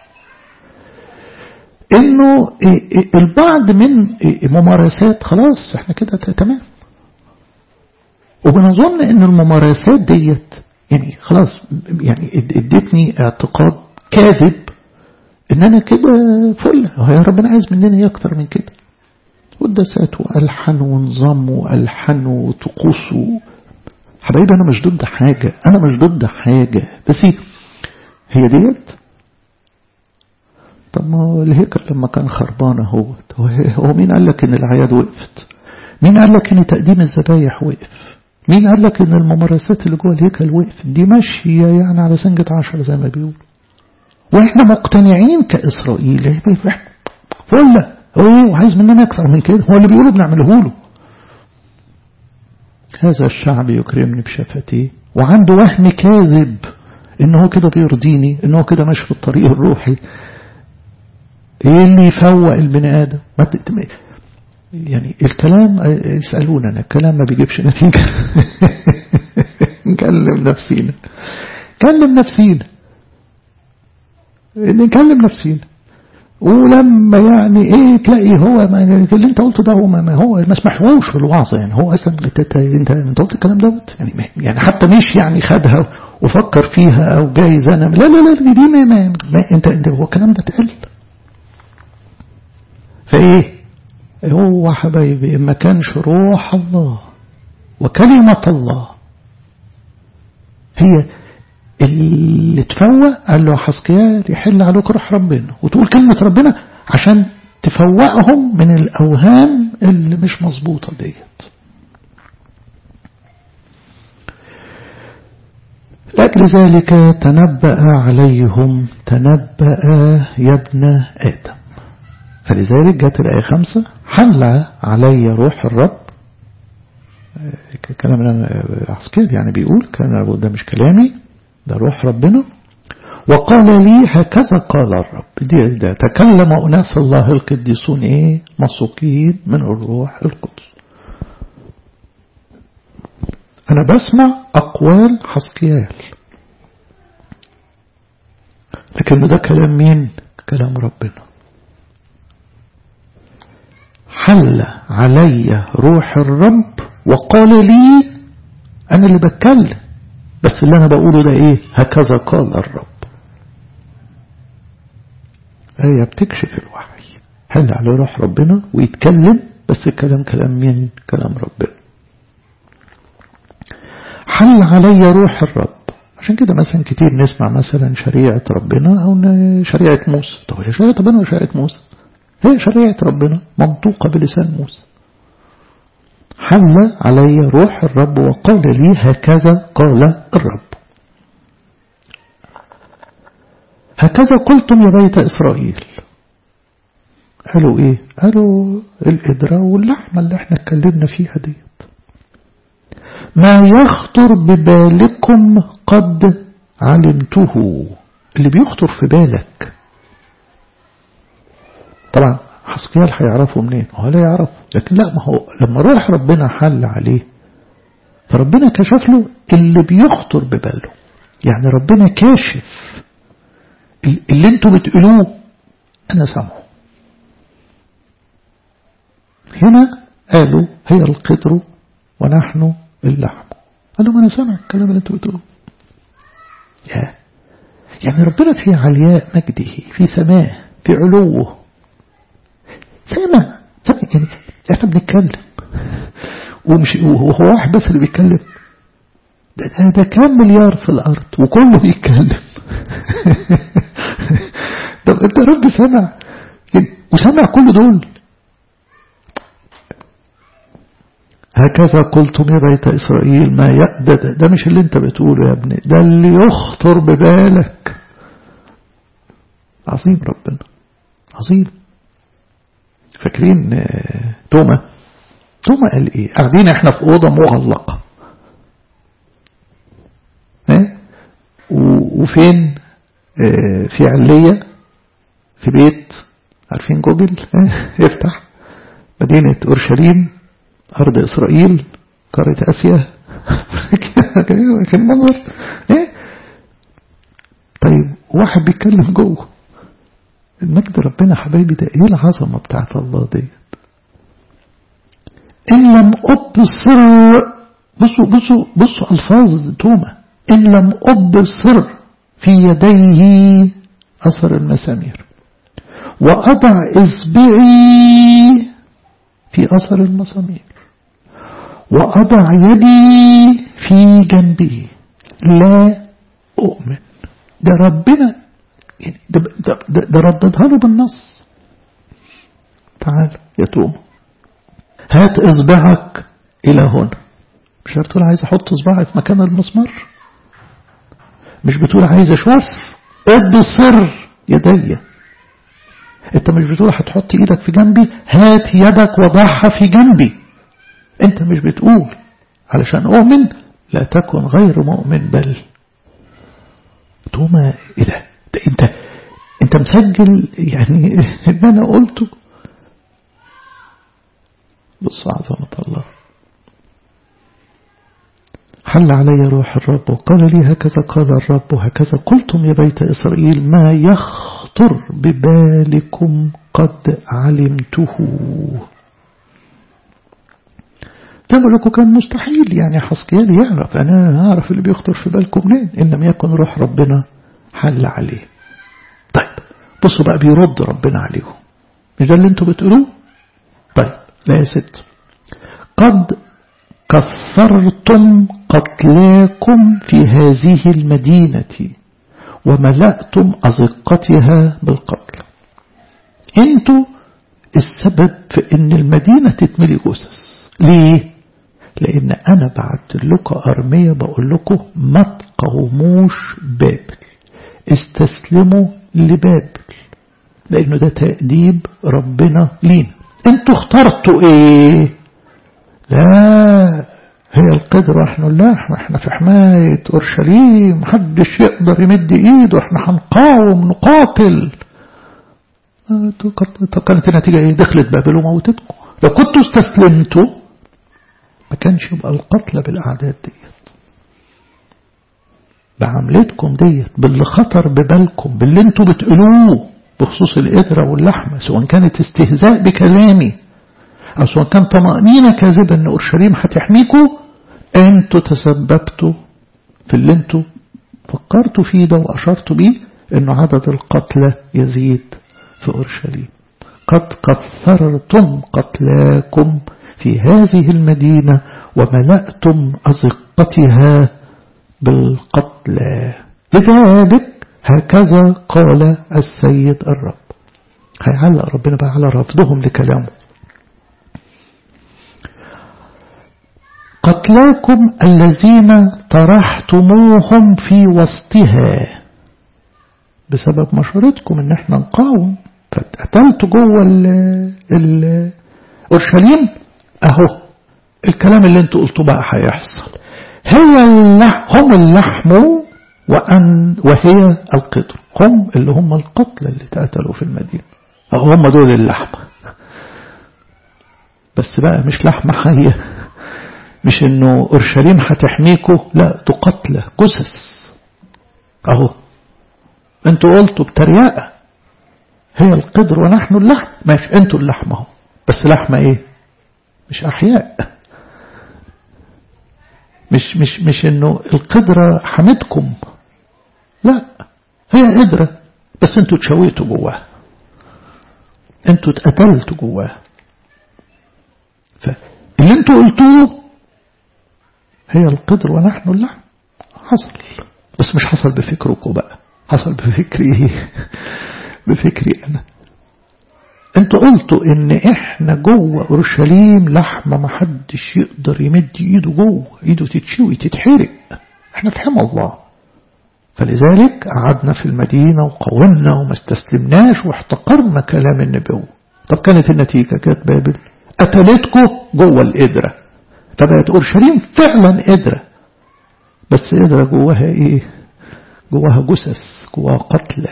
إنه البعض من ممارسات خلاص احنا كده تمام وبنظن إن الممارسات ديت يعني خلاص يعني ادتني اعتقاد كاذب ان انا كده فل هو يا ربنا عايز مننا ايه اكتر من كده قداسات والحن ونظام والحن وطقوس حبايبي انا مش ضد حاجه انا مش ضد حاجه بس هي ديت طب ما هو الهيكل لما كان خربان اهوت هو مين قال لك ان الاعياد وقفت مين قال لك ان تقديم الذبايح وقف مين قال لك ان الممارسات اللي جوه الهيكل وقفت دي ماشية يعني على سنجة عشرة زي ما بيقولوا واحنا مقتنعين كإسرائيل فلة هو ايه وعايز مننا اكثر من كده هو اللي بيقوله بنعمله له هذا الشعب يكرمني بشفتيه وعنده وهم كاذب ان هو كده بيرضيني ان هو كده ماشي في الطريق الروحي ايه اللي يفوق البني ادم يعني الكلام يسألوننا الكلام ما بيجيبش نتيجة نكلم نفسينا كلم نفسينا نكلم نفسينا ولما يعني ايه تلاقي هو ما اللي انت قلته ده هو ما هو ما اسمحوش في الوعظ يعني هو اصلا انت انت انت قلت الكلام دوت يعني يعني حتى مش يعني خدها وفكر فيها او جايز انا لا لا لا دي ما, ما, ما انت انت هو الكلام ده اتقال فإيه هو حبايبي ما كانش روح الله وكلمة الله هي اللي تفوق قال له حسكيال يحل عليك روح ربنا وتقول كلمة ربنا عشان تفوقهم من الأوهام اللي مش مظبوطة ديت لأجل ذلك تنبأ عليهم تنبأ يا ابن آدم فلذلك جاءت الآية خمسة حل علي روح الرب كلام عسكري يعني بيقول كلام ده مش كلامي ده روح ربنا وقال لي هكذا قال الرب دي ده تكلم أناس الله القديسون إيه مسوقين من الروح القدس أنا بسمع أقوال حسقيال لكن ده كلام مين كلام ربنا حل علي روح الرب وقال لي أنا اللي بتكلم بس اللي أنا بقوله ده إيه هكذا قال الرب آية بتكشف الوحي حل على روح ربنا ويتكلم بس الكلام كلام مين كلام ربنا حل علي روح الرب عشان كده مثلا كتير نسمع مثلا شريعة ربنا أو شريعة موسى طب هي شريعة ربنا وشريعة موسى هي شريعة ربنا منطوقة بلسان موسى حل علي روح الرب وقال لي هكذا قال الرب هكذا قلتم يا بيت إسرائيل قالوا إيه قالوا الإدرة واللحمة اللي احنا اتكلمنا فيها ديت ما يخطر ببالكم قد علمته اللي بيخطر في بالك طبعا حسقيال هيعرفه منين هو لا يعرفه لكن لا ما هو لما روح ربنا حل عليه فربنا كشف له اللي بيخطر بباله يعني ربنا كاشف اللي انتوا بتقولوه انا سامعه هنا قالوا هي القدر ونحن اللحم قال لهم انا سامع الكلام اللي انتوا بتقولوه يا يعني ربنا في علياء مجده في سماه في علوه سامع سامع يعني احنا بنتكلم ومش وهو واحد بس اللي بيتكلم ده, ده, ده كام مليار في الارض وكله بيتكلم طب انت رب سمع وسمع كل دول هكذا قلتم يا بيت إسرائيل ما ده, ده, ده مش اللي انت بتقوله يا ابني ده اللي يخطر ببالك عظيم ربنا عظيم فاكرين توما توما قال ايه قاعدين احنا في اوضه مغلقه اه؟ وفين اه في علية في بيت عارفين جوجل اه؟ افتح مدينة أورشليم أرض إسرائيل قارة آسيا كان منظر إيه؟ طيب واحد بيتكلم جوه المجد ربنا حبايبي ده ايه العظمة بتاعت الله ديت إن لم أبصر بصوا بصوا بصوا ألفاظ توما إن لم أبصر في يديه أثر المسامير وأضع إصبعي في أثر المسامير وأضع يدي في جنبي لا أؤمن ده ربنا يعني ده, ده, ده, ده رددها له بالنص تعال يا توما هات إصبعك إلى هنا مش بتقول عايز أحط إصبعي في مكان المسمار مش بتقول عايز أشوف ابصر يدي انت مش بتقول هتحط ايدك في جنبي هات يدك وضعها في جنبي انت مش بتقول علشان اؤمن لا تكن غير مؤمن بل توما ايه ده, ده انت انت مسجل يعني اللي انا قلته بصوا عظمة الله حل علي روح الرب وقال لي هكذا قال الرب هكذا قلتم يا بيت إسرائيل ما يخطر ببالكم قد علمته زي ما لكم كان مستحيل يعني حسقيال يعرف أنا أعرف اللي بيخطر في بالكم منين إن لم يكن روح ربنا حل عليه طيب بصوا بقى بيرد ربنا عليهم مش ده اللي انتوا بتقولوه طيب لا يا ست قد كثرتم قتلاكم في هذه المدينة وملأتم أزقتها بالقتل انتوا السبب في ان المدينة تتملي جثث ليه لان انا بعت لكم ارمية بقول لكم ما تقاوموش بابل استسلموا لبابل لانه ده تأديب ربنا لينا انتوا اخترتوا ايه لا هي القدرة احنا لا احنا في حماية اورشليم محدش يقدر يمد ايده احنا هنقاوم نقاتل كانت النتيجة ايه دخلت بابل وموتتكم لو كنتوا استسلمتوا ما كانش يبقى القتلى بالاعداد ديت بعملتكم ديت باللي خطر ببالكم باللي انتوا بتقولوه بخصوص القدرة واللحمة سواء كانت استهزاء بكلامي أو سواء كان طمأنينة كاذبة أن أورشليم هتحميكوا أنتوا تسببتوا في اللي أنتوا فكرتوا فيه ده وأشرتوا بيه أنه عدد القتلى يزيد في أورشليم قد كثرتم قتلاكم في هذه المدينة وملأتم أزقتها بالقتلى لذلك هكذا قال السيد الرب هيعلق ربنا بقى على رفضهم لكلامه قتلاكم الذين طرحتموهم في وسطها بسبب مشورتكم ان احنا نقاوم فاتقتلتوا جوه ال ال اورشليم اهو الكلام اللي انتوا قلتوه بقى هيحصل هي اللح هم اللحم وأن وهي القدر هم اللي هم القتلى اللي اتقتلوا في المدينة هم دول اللحمة بس بقى مش لحمة حية مش انه اورشليم هتحميكوا لا دول قتلى جثث اهو انتوا قلتوا بتريقة هي القدر ونحن اللحم ماشي انتوا اللحمة اهو بس لحمة ايه مش احياء مش مش مش انه القدرة حمتكم لا هي قدرة بس انتوا اتشويتوا جواها انتوا اتقتلتوا جواها فاللي انتوا قلتوه هي القدر ونحن اللحم حصل بس مش حصل بفكركم بقى حصل بفكري ايه بفكري انا انتوا قلتوا ان احنا جوه اورشليم لحمه ما حدش يقدر يمد ايده جوه ايده تتشوي تتحرق احنا في حمى الله فلذلك قعدنا في المدينة وقاومنا وما استسلمناش واحتقرنا كلام النبوة طب كانت النتيجة جت بابل قتلتكم جوه القدرة فبقت أورشليم فعلا قدرة بس قدرة جواها ايه جواها جثث جواها قتلى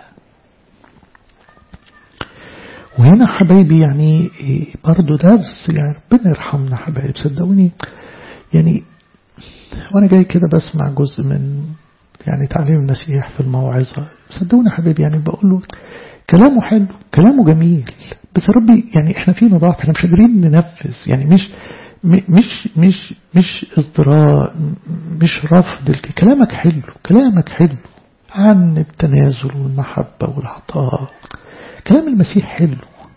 وهنا حبايبي يعني برضه درس يعني ربنا يرحمنا حبايب صدقوني يعني وانا جاي كده بسمع جزء من يعني تعليم المسيح في الموعظة صدقوني حبيبي يعني بقول له كلامه حلو كلامه جميل بس ربي يعني احنا فينا ضعف احنا مش قادرين ننفذ يعني مش مش مش مش ازدراء مش رفض كلامك حلو كلامك حلو عن التنازل والمحبة والعطاء كلام المسيح حلو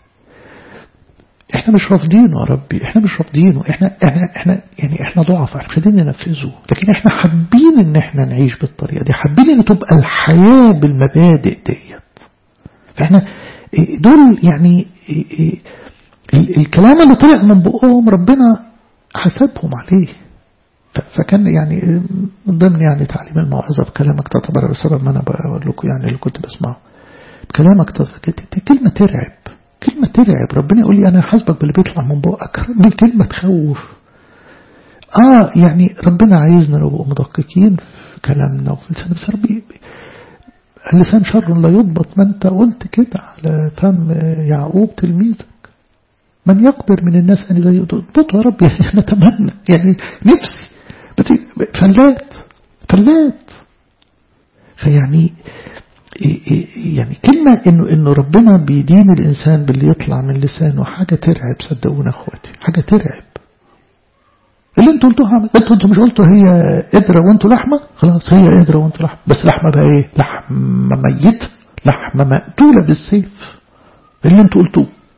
احنا مش رافضينه يا ربي احنا مش رافضينه احنا احنا احنا يعني احنا ضعف احنا مش قادرين ننفذه لكن احنا حابين ان احنا نعيش بالطريقه دي حابين ان تبقى الحياه بالمبادئ ديت فاحنا دول يعني الكلام اللي طلع من بقهم ربنا حسبهم عليه فكان يعني من ضمن يعني تعليم الموعظه بكلامك تعتبر بسبب ما انا بقول لكم يعني اللي كنت بسمعه بكلامك كلمه ترعب كلمة ترعب ربنا يقول لي أنا حاسبك باللي بيطلع من بقك دي كلمة تخوف آه يعني ربنا عايزنا نبقى مدققين في كلامنا وفي لسان بس ربي اللسان شر لا يضبط ما أنت قلت كده على فم يعقوب تلميذك من يقدر من الناس أن يضبطه يا رب يعني نتمنى يعني نفسي بس فلات فلات فيعني يعني كلمة إنه إنه ربنا بيدين الإنسان باللي يطلع من لسانه حاجة ترعب صدقونا إخواتي حاجة ترعب اللي انتوا قلتوها انتوا انتوا مش قلتوا هي قدرة وانتوا لحمة خلاص هي قدرة وانتوا لحمة بس لحمة بقى ايه لحمة ميت لحمة مقتولة بالسيف اللي انتوا قلتوه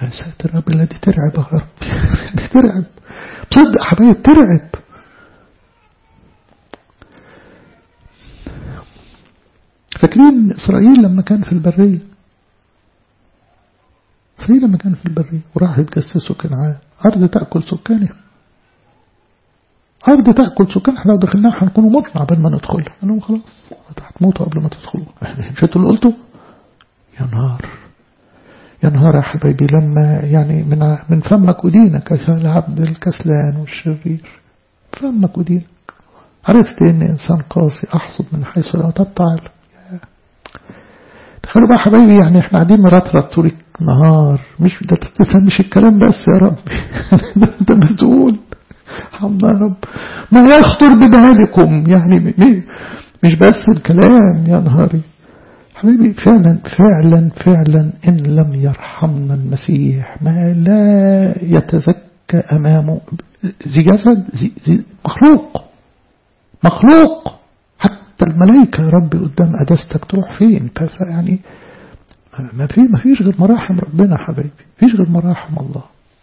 يا ساتر رب دي ترعب يا رب دي ترعب بصدق حبايب ترعب فاكرين إسرائيل لما كان في البرية إسرائيل لما كان في البرية وراح يتجسسوا كنعان أرض تأكل سكانها أرض تأكل سكان احنا لو دخلناها هنكونوا متنا قبل ما ندخل قال لهم خلاص هتموتوا قبل ما تدخلوا مش انتوا اللي قلتوا يا نهار يا نهار يا حبايبي لما يعني من من فمك ودينك يا العبد الكسلان والشرير فمك ودينك عرفت ان انسان قاسي احصد من حيث لا طب تعالى تخيلوا بقى حبايبي يعني احنا قاعدين مرطرط طول النهار مش ده مش الكلام بس يا رب انت بتقول الحمد يا رب ما يخطر ببالكم يعني مش بس الكلام يا نهاري حبيبي فعلا فعلا فعلا إن لم يرحمنا المسيح ما لا يتزكى أمامه ذي جسد ذي مخلوق مخلوق حتى الملائكة يا ربي قدام أدستك تروح فين يعني ما في ما فيش غير مراحم ربنا حبيبي فيش غير مراحم الله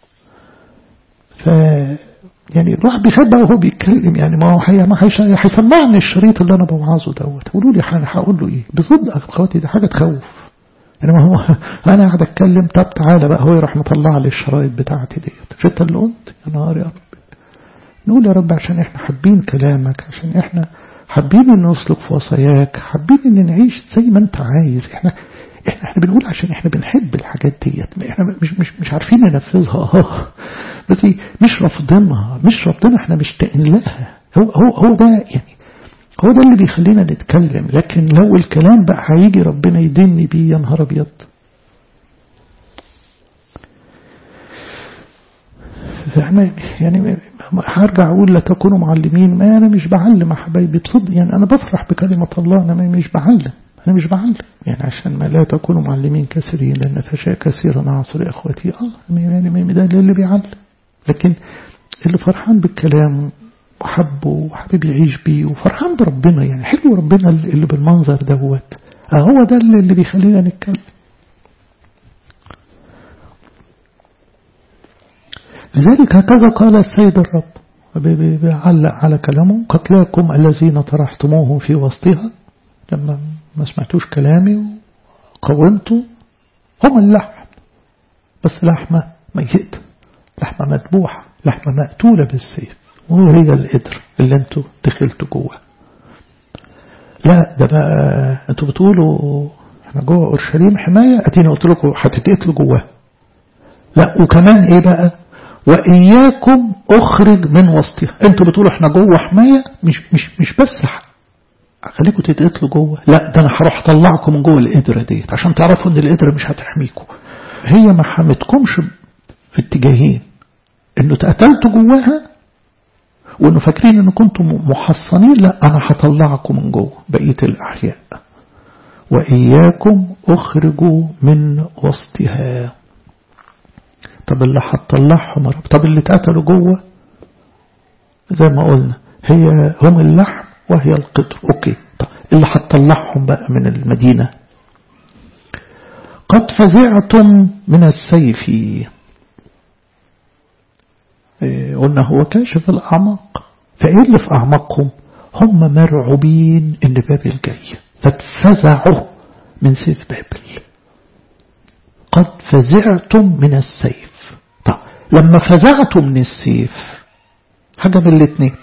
ف يعني الواحد بيخاف بقى وهو بيتكلم يعني ما هو حي ما هيسمعني الشريط اللي انا بوعظه دوت قولوا لي انا هقول له ايه بصدق اخواتي دي حاجه تخوف يعني ما هو انا قاعد اتكلم طب تعالى بقى هو يروح مطلع لي الشرايط بتاعتي ديت مش انت اللي قلت يا نهار يا رب نقول يا رب عشان احنا حابين كلامك عشان احنا حابين ان نسلك في وصاياك حابين ان نعيش زي ما انت عايز احنا احنا احنا بنقول عشان احنا بنحب الحاجات ديت احنا مش مش مش عارفين ننفذها اه بس مش رافضينها مش رافضينها احنا مشتاقين لها هو هو هو ده يعني هو ده اللي بيخلينا نتكلم لكن لو الكلام بقى هيجي ربنا يدني بيه يا نهار ابيض احنا يعني هرجع اقول لا تكونوا معلمين ما انا مش بعلم يا حبايبي بصدق يعني انا بفرح بكلمه الله انا مش بعلم أنا مش بعلم يعني عشان ما لا تكونوا معلمين كثيرين لأن فشاء كثيرا عصر إخوتي آه يعني ده اللي بيعلم لكن اللي فرحان بالكلام وحبه وحابب يعيش بيه وفرحان بربنا يعني حلو ربنا اللي بالمنظر دوت آه هو ده اللي بيخلينا نتكلم لذلك هكذا قال السيد الرب بيعلق على كلامه قتلاكم الذين طرحتموه في وسطها لما ما سمعتوش كلامي وقاومته هم اللحم بس لحمة ميتة لحمة مذبوحة لحمة مقتولة بالسيف وهي القدر اللي انتوا دخلتوا جوه لا ده بقى انتوا بتقولوا احنا جوه اورشليم حمايه اديني قلت لكم هتتقتلوا جواه لا وكمان ايه بقى واياكم اخرج من وسطها انتوا بتقولوا احنا جوه حمايه مش مش مش بس خليكم تتقتلوا جوه لا ده انا هروح اطلعكم من جوه القدره ديت عشان تعرفوا ان القدره مش هتحميكم هي ما حمتكمش في اتجاهين انه اتقتلتوا جواها وانه فاكرين ان كنتم محصنين لا انا هطلعكم من جوه بقيه الاحياء واياكم اخرجوا من وسطها طب اللي هتطلعهم رب طب اللي اتقتلوا جوه زي ما قلنا هي هم اللحم وهي القدر أوكي طب اللي هتطلعهم بقى من المدينة قد فزعتم من السيف إيه قلنا هو كاشف الأعماق فإيه اللي في أعماقهم هم مرعوبين إن بابل جاي فاتفزعوا من سيف بابل قد فزعتم من السيف طب لما فزعتم من السيف حاجة من الاثنين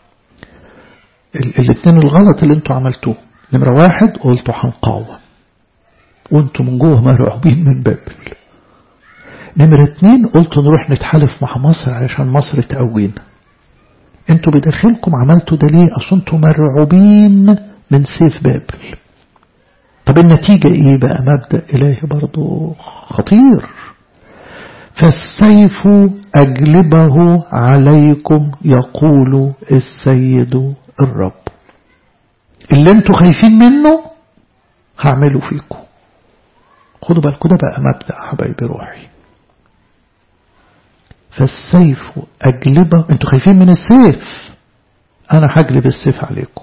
الاثنين الغلط اللي انتوا عملتوه نمرة واحد قلتوا هنقاوم وانتوا من جوه مرعوبين من بابل نمرة اتنين قلتوا نروح نتحالف مع مصر علشان مصر تقوينا انتوا بداخلكم عملتوا ده ليه اصل انتوا مرعوبين من سيف بابل طب النتيجة ايه بقى مبدأ الهي برضو خطير فالسيف أجلبه عليكم يقول السيد الرب اللي انتوا خايفين منه هعمله فيكم خدوا بالكم ده بقى مبدأ حبايبي روحي فالسيف أجلبه انتوا خايفين من السيف أنا هجلب السيف عليكم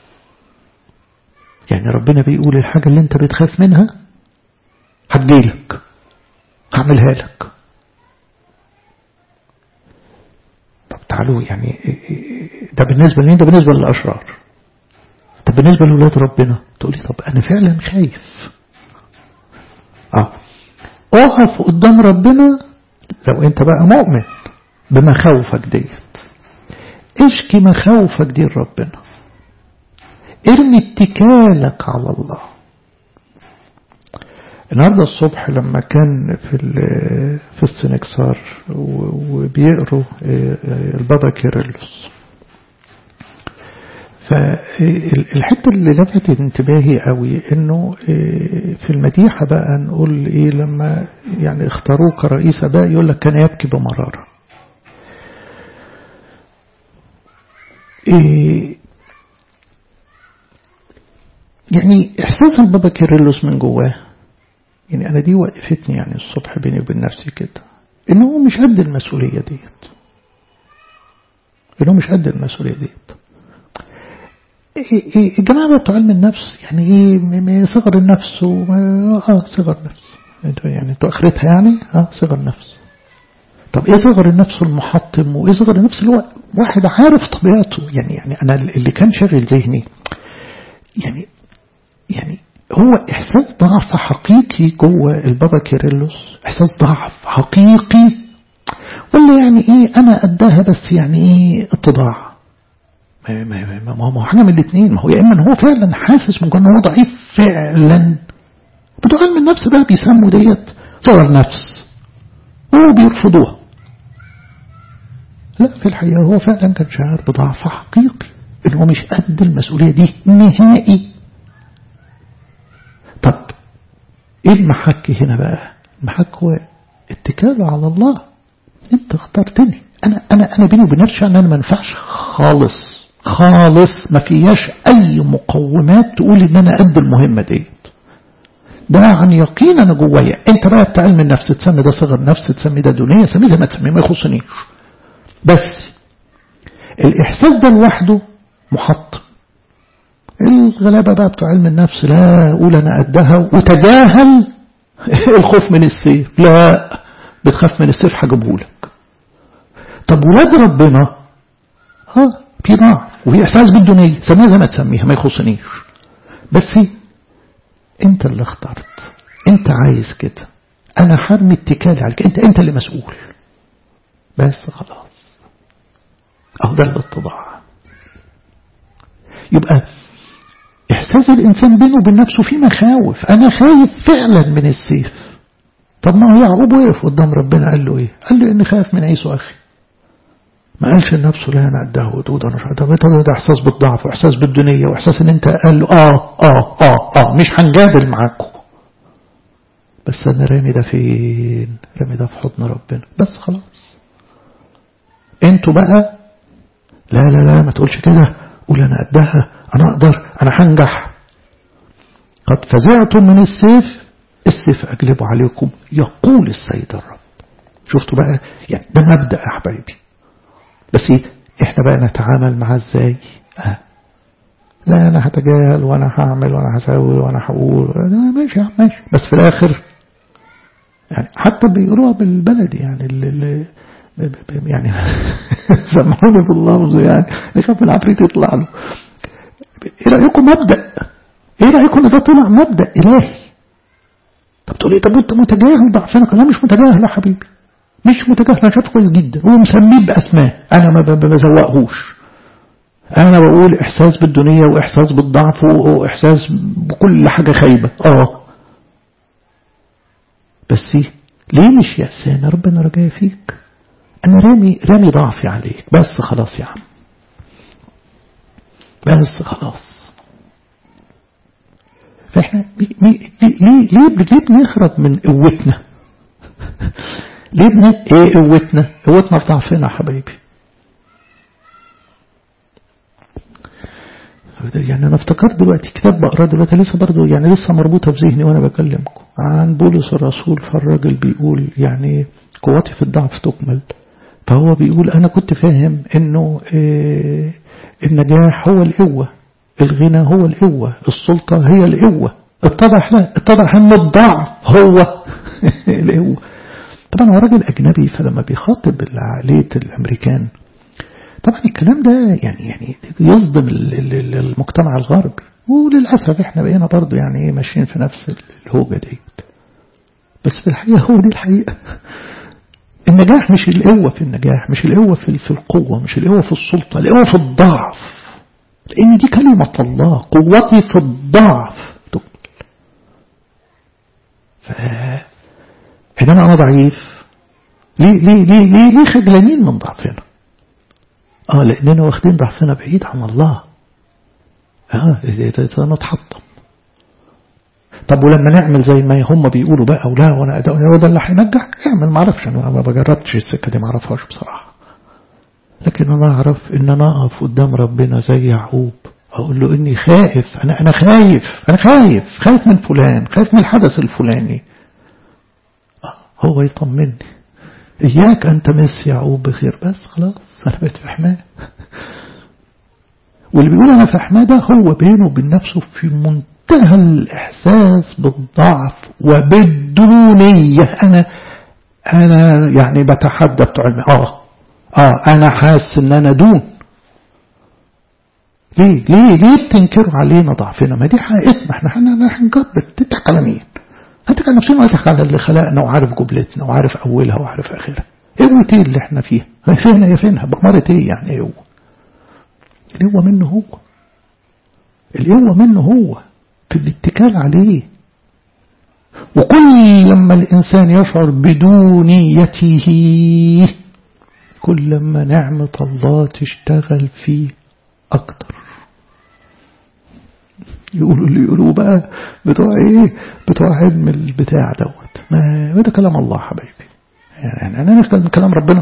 يعني ربنا بيقول الحاجة اللي انت بتخاف منها هتجيلك هعملها لك له يعني ده بالنسبة لمين ده بالنسبة للأشرار طب بالنسبة لولاد ربنا تقول لي طب أنا فعلا خايف اه اقف قدام ربنا لو انت بقى مؤمن بمخاوفك ديت اشكي مخاوفك دي لربنا ارمي اتكالك على الله النهارده الصبح لما كان في في السنكسار وبيقروا البابا كيرلس فالحتة اللي لفتت انتباهي قوي انه في المديحة بقى نقول ايه لما يعني اختاروه كرئيس بقى يقول لك كان يبكي بمرارة إيه يعني احساس البابا كيرلس من جواه يعني انا دي وقفتني يعني الصبح بيني وبين نفسي كده انه هو مش قد المسؤولية ديت انه مش قد المسؤولية ديت الجماعة بتوع علم النفس يعني ايه صغر النفس و... اه صغر نفس يعني انتوا اخرتها يعني اه صغر نفس طب ايه صغر النفس المحطم وايه صغر النفس اللي هو واحد عارف طبيعته يعني يعني انا اللي كان شاغل ذهني يعني يعني هو احساس ضعف حقيقي جوه البابا كيرلس احساس ضعف حقيقي ولا يعني ايه انا قدها بس يعني ايه اتضاع ما ما ما ما هو حاجه من الاثنين ما هو يا اما هو فعلا حاسس من جوه هو ضعيف فعلا بتوع علم النفس بقى بيسموا ديت صغر نفس وبيرفضوها لا في الحقيقه هو فعلا كان شاعر بضعف حقيقي ان هو مش قد المسؤوليه دي نهائي طب ايه المحك هنا بقى المحك هو اتكال على الله انت اخترتني انا انا انا بيني وبين نفسي انا ما ينفعش خالص خالص ما فيهاش اي مقومات تقول ان انا قد المهمه ديت ده عن يقين انا جوايا انت بقى بتاع علم النفس تسمي ده صغر نفس تسمي ده دنيا سمي زي ما تسمي ما يخصنيش بس الاحساس ده لوحده محطم الغلابة بقى بتوع علم النفس لا قول أنا قدها وتجاهل الخوف من السيف لا بتخاف من السيف هجيبهولك طب ولاد ربنا اه في ضعف وفي احساس بالدنيا سميها زي ما تسميها ما يخصنيش بس انت اللي اخترت انت عايز كده انا حرمي اتكالي عليك انت انت اللي مسؤول بس خلاص اهو ده الاتضاع يبقى إحساس الإنسان بينه وبين نفسه فيه مخاوف أنا خايف فعلا من السيف طب ما هو يعقوب وقف قدام ربنا قال له إيه قال له إني خايف من عيسو أخي ما قالش لنفسه لا أنا قدها ودود أنا طب ده إحساس بالضعف وإحساس بالدنيا وإحساس إن أنت قال له آه آه آه آه مش هنجادل معاكم بس أنا رامي ده فين رامي ده في حضن ربنا بس خلاص انتوا بقى لا لا لا ما تقولش كده قول أنا قدها أنا أقدر أنا هنجح قد فزعتم من السيف السيف أجلبه عليكم يقول السيد الرب شفتوا بقى يعني ده مبدأ يا حبايبي بس إيه إحنا بقى نتعامل معاه إزاي آه. لا أنا هتجاهل وأنا هعمل وأنا هسوي وأنا هقول ماشي ماشي بس في الآخر يعني حتى بيقولوها بالبلدي يعني اللي يعني سامحوني باللفظ يعني يخاف العفريت يطلع له ايه رايكم مبدا ايه رايكم ان ده طلع مبدا الهي طب تقول ايه طب انت متجاهل ضعفنا لا مش متجاهل يا حبيبي مش متجاهل انا شايف كويس جدا هو مسميه باسماء انا ما بزوقهوش انا بقول احساس بالدنيا واحساس بالضعف واحساس بكل حاجه خايبه اه بس ليه مش يأسان ربنا رجاء فيك انا رامي رامي ضعفي عليك بس خلاص يا عم بس خلاص فاحنا ليه ليه ليه بنهرب من قوتنا ليه بن ايه قوتنا قوتنا في ضعفنا يا حبايبي يعني انا افتكرت دلوقتي كتاب بقراه دلوقتي لسه برضه يعني لسه مربوطه في ذهني وانا بكلمكم عن بولس الرسول فالراجل بيقول يعني قوتي في الضعف تكمل فهو بيقول انا كنت فاهم انه إيه النجاح هو القوة الغنى هو القوة السلطة هي القوة اتضح لا اتضح ان الضعف هو القوة طبعا هو راجل اجنبي فلما بيخاطب عقلية الامريكان طبعا الكلام ده يعني يعني يصدم المجتمع الغربي وللأسف احنا بقينا برضو يعني ايه ماشيين في نفس الهوجة ديت بس في الحقيقة هو دي الحقيقة النجاح مش القوة في النجاح مش القوة في في القوة مش القوة في السلطة القوة في الضعف لأن دي كلمة الله قوتي في الضعف ف حينما أنا ضعيف ليه ليه ليه ليه, ليه خجلانين من ضعفنا اه لأننا واخدين ضعفنا بعيد عن الله اه نتحطم طب ولما نعمل زي ما هم بيقولوا بقى ولا وانا ده اللي هينجح اعمل ما اعرفش انا ما جربتش السكه دي ما اعرفهاش بصراحه لكن انا اعرف ان انا اقف قدام ربنا زي يعقوب اقول له اني خائف انا انا خايف انا خايف خايف من فلان خايف من الحدث الفلاني هو يطمني اياك ان تمس يعقوب بخير بس خلاص انا بقيت في حماه واللي بيقول انا في حماه ده هو بينه وبين نفسه في منتهى الاحساس بالضعف وبالدونيه انا انا يعني بتحدى بتوع اه اه انا حاسس ان انا دون ليه ليه ليه بتنكروا علينا ضعفنا ما دي حقيقتنا احنا احنا هنجرب تضحك على مين هتضحك على نفسنا وهتضحك على اللي خلقنا وعارف جبلتنا وعارف اولها وعارف اخرها قوة ايه اللي احنا فيها فينا يا فينها بمرة ايه يعني ايه هو القوة منه هو القوة منه هو في الاتكال عليه وكل لما الإنسان يشعر بدونيته كل لما نعمة الله تشتغل فيه أكتر يقولوا اللي يقولوا بقى بتوع ايه بتوع علم البتاع دوت ما ده كلام الله حبايبي يعني انا نتكلم كلام ربنا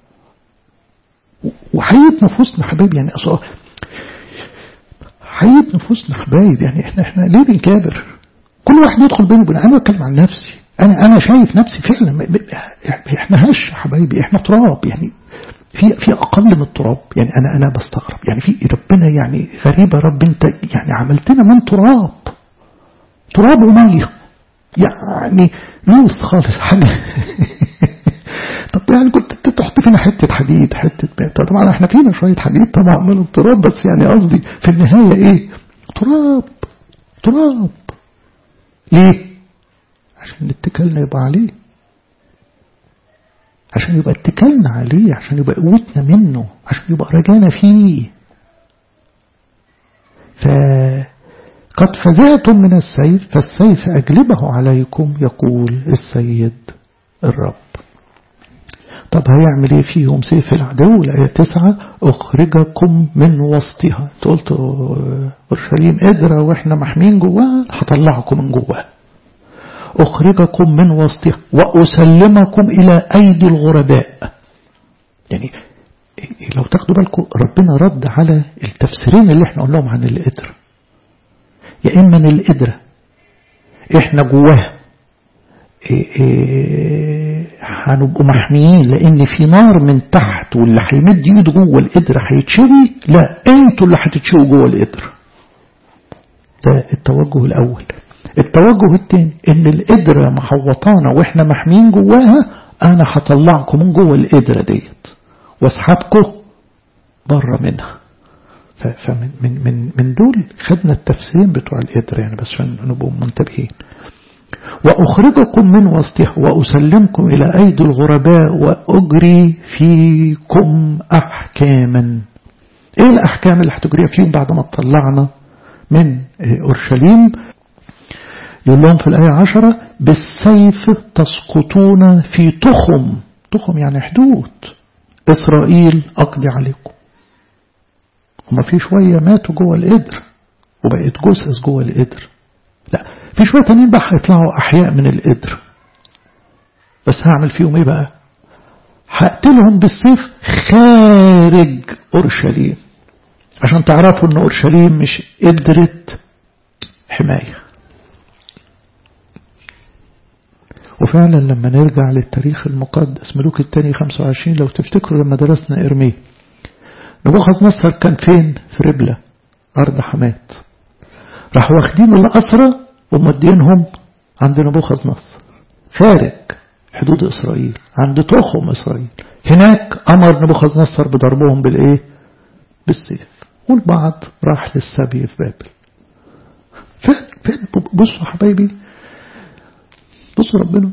وحقيقة نفوسنا حبايبي يعني أصلا حقيقة نفوسنا حبايب يعني احنا احنا ليه بنكابر كل واحد يدخل بينه وبين انا بتكلم عن نفسي انا انا شايف نفسي فعلا احنا هش حبايبي احنا تراب يعني في في اقل من التراب يعني انا انا بستغرب يعني في ربنا يعني غريبه رب انت يعني عملتنا من تراب تراب وميه يعني لوس خالص حاجه طب يعني كنت تحط فينا حته حديد حته بيت طبعا احنا فينا شويه حديد طبعا من التراب بس يعني قصدي في النهايه ايه تراب تراب ليه عشان اتكالنا يبقى عليه عشان يبقى اتكالنا عليه عشان يبقى قوتنا منه عشان يبقى رجانا فيه فقد فزعتم من السيف فالسيف أجلبه عليكم يقول السيد الرب طب هيعمل ايه فيهم سيف العدو الآية تسعة أخرجكم من وسطها قلت أورشليم قدرة وإحنا محمين جواها هطلعكم من جواها أخرجكم من وسطها وأسلمكم إلى أيدي الغرباء يعني لو تاخدوا بالكم ربنا رد على التفسيرين اللي احنا قلناهم عن القدر يا إما من القدرة احنا جواها هنبقوا محميين لأن في نار من تحت واللي هيمد ايده جوه القدر هيتشوي لا انتوا اللي هتتشووا جوه القدر ده التوجه الأول التوجه الثاني ان القدرة محوطانا واحنا محميين جواها انا هطلعكم من جوه القدرة ديت واسحبكم بره منها فمن من من من دول خدنا التفسيرين بتوع القدرة يعني بس عشان نبقوا منتبهين وأخرجكم من وسطها وأسلمكم إلى أيدي الغرباء وأجري فيكم أحكاما إيه الأحكام اللي هتجريها فيهم بعد ما طلعنا من أورشليم يقول لهم في الآية عشرة بالسيف تسقطون في تخم تخم يعني حدود إسرائيل أقضي عليكم هما في شوية ماتوا جوه القدر وبقيت جثث جوه القدر لا في شوية تانيين بقى هيطلعوا أحياء من القدر بس هعمل فيهم إيه بقى هقتلهم بالسيف خارج أورشليم عشان تعرفوا أن أورشليم مش قدرت حماية وفعلا لما نرجع للتاريخ المقدس ملوك الثاني 25 لو تفتكروا لما درسنا إرميه نبوخذ نصر كان فين في ربلة أرض حمات راحوا واخدين الأسرة ومدينهم عند نبوخذ نصر خارج حدود إسرائيل عند تخم إسرائيل هناك أمر نبوخذ نصر بضربهم بالإيه بالسيف والبعض راح للسبي في بابل فين فين بصوا حبايبي بصوا ربنا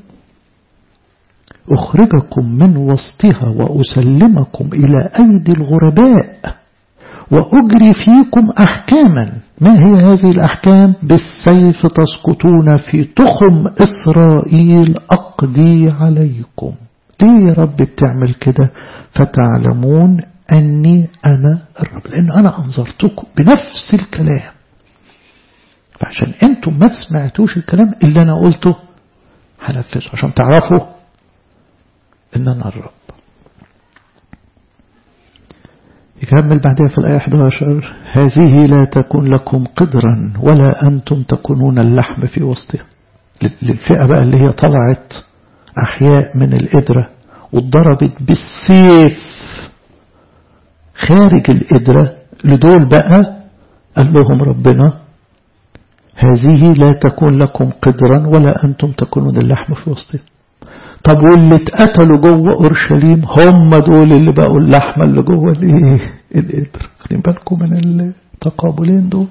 أخرجكم من وسطها وأسلمكم إلى أيدي الغرباء وأجري فيكم أحكاما ما هي هذه الأحكام بالسيف تسقطون في تخم إسرائيل أقضي عليكم ليه يا رب بتعمل كده فتعلمون أني أنا الرب لأن أنا أنظرتكم بنفس الكلام فعشان أنتم ما سمعتوش الكلام اللي أنا قلته هنفذه عشان تعرفوا إن أنا الرب يكمل بعدها في الآية 11 هذه لا تكون لكم قدرا ولا أنتم تكونون اللحم في وسطها للفئة بقى اللي هي طلعت أحياء من القدرة واتضربت بالسيف خارج القدرة لدول بقى قال لهم ربنا هذه لا تكون لكم قدرا ولا أنتم تكونون اللحم في وسطها طب واللي اتقتلوا جوه اورشليم هم دول اللي بقوا اللحمه اللي جوه الايه القدر خدين بالكم من التقابلين دول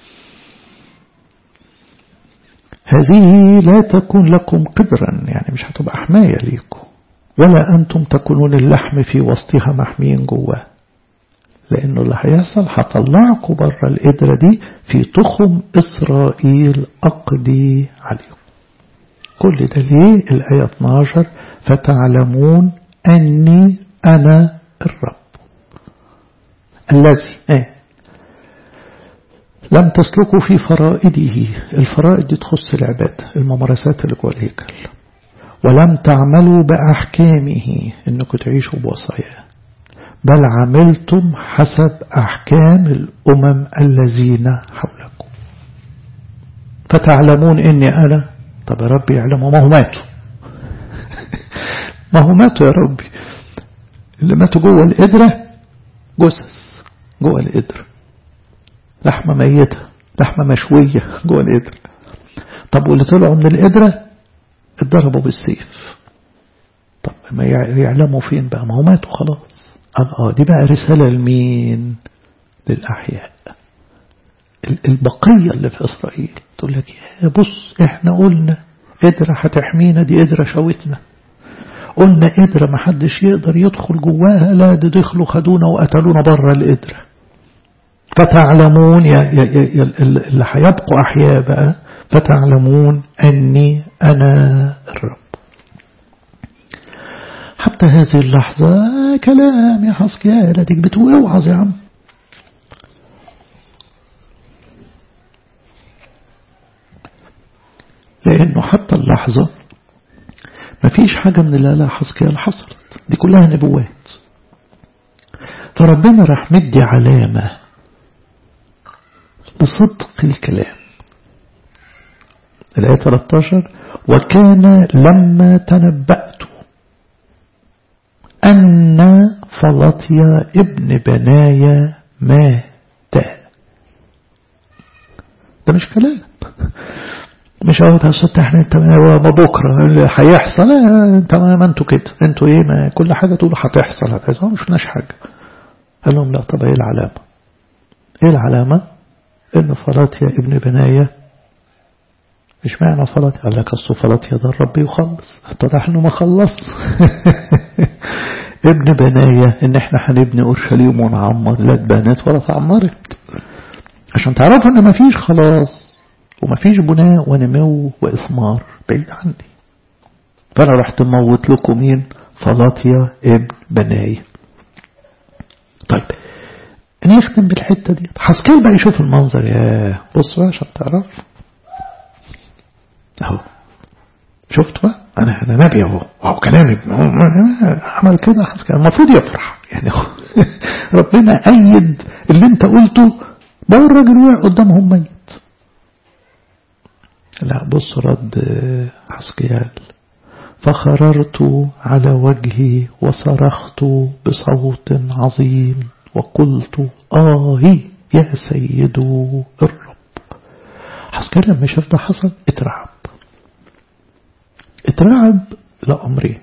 هذه لا تكون لكم قدرا يعني مش هتبقى حمايه ليكم ولا انتم تكونون اللحم في وسطها محميين جواه لانه اللي هيحصل هطلعكم بره القدره دي في تخم اسرائيل اقضي عليكم كل ده ليه الآية 12 فتعلمون أني أنا الرب الذي ايه لم تسلكوا في فرائده الفرائد دي تخص العبادة الممارسات اللي جوه الهيكل ولم تعملوا بأحكامه انكم تعيشوا بوصاياه بل عملتم حسب أحكام الأمم الذين حولكم فتعلمون إني أنا طب يا ربي يعلموا ما هو ماتوا ما هو ماتوا يا ربي اللي ماتوا جوه القدرة جثث جوه القدرة لحمة ميتة لحمة مشوية جوه القدرة طب واللي طلعوا من القدرة اتضربوا بالسيف طب ما يعلموا فين بقى ما هو ماتوا خلاص اه دي بقى رسالة لمين للأحياء البقية اللي في إسرائيل تقول لك يا بص احنا قلنا قدرة هتحمينا دي قدرة شوتنا قلنا قدرة ما حدش يقدر يدخل جواها لا دي دخلوا خدونا وقتلونا بره القدرة فتعلمون يا, يا, يا اللي هيبقوا أحياء بقى فتعلمون أني أنا الرب حتى هذه اللحظة كلام يا حسكيال اديك بتقول اوعظ يا عم لأنه حتى اللحظة ما فيش حاجة من اللي لا حسكيال حصلت دي كلها نبوات فربنا راح مدي علامة بصدق الكلام الآية 13 وكان لما تنبأت أن فلطيا ابن بنايا مات ده مش كلام مش اهو تصدق احنا انت بكره اللي هيحصل انت ما انتوا كده انتوا ايه ما كل حاجه تقولوا هتحصل هتحصل ما شفناش حاجه قال لهم لا طب ايه العلامه ايه العلامه ان فلاتيا ابن بناية مش معنى فلاتيا قال لك اصل فلاتيا ده الرب يخلص اتضح انه ما خلص ابن بناية ان احنا هنبني اورشليم ونعمر لا اتبنت ولا اتعمرت عشان تعرفوا ان مفيش خلاص ومفيش بناء ونمو واثمار بعيد عني فانا رحت موت لكم مين فلاتيا ابن بناية طيب نختم بالحتة دي حسكيل بقى يشوف المنظر يا بصوا عشان تعرف اهو شفت بقى انا انا نبي اهو اهو كلامي عمل كده حسكيل المفروض يفرح يعني ربنا ايد اللي انت قلته ده الراجل وقع قدامهم ميت لا بص رد حسكيال فخررت على وجهي وصرخت بصوت عظيم وقلت آه يا سيد الرب حسكيال لما شاف ده حصل اترعب اترعب لأمرين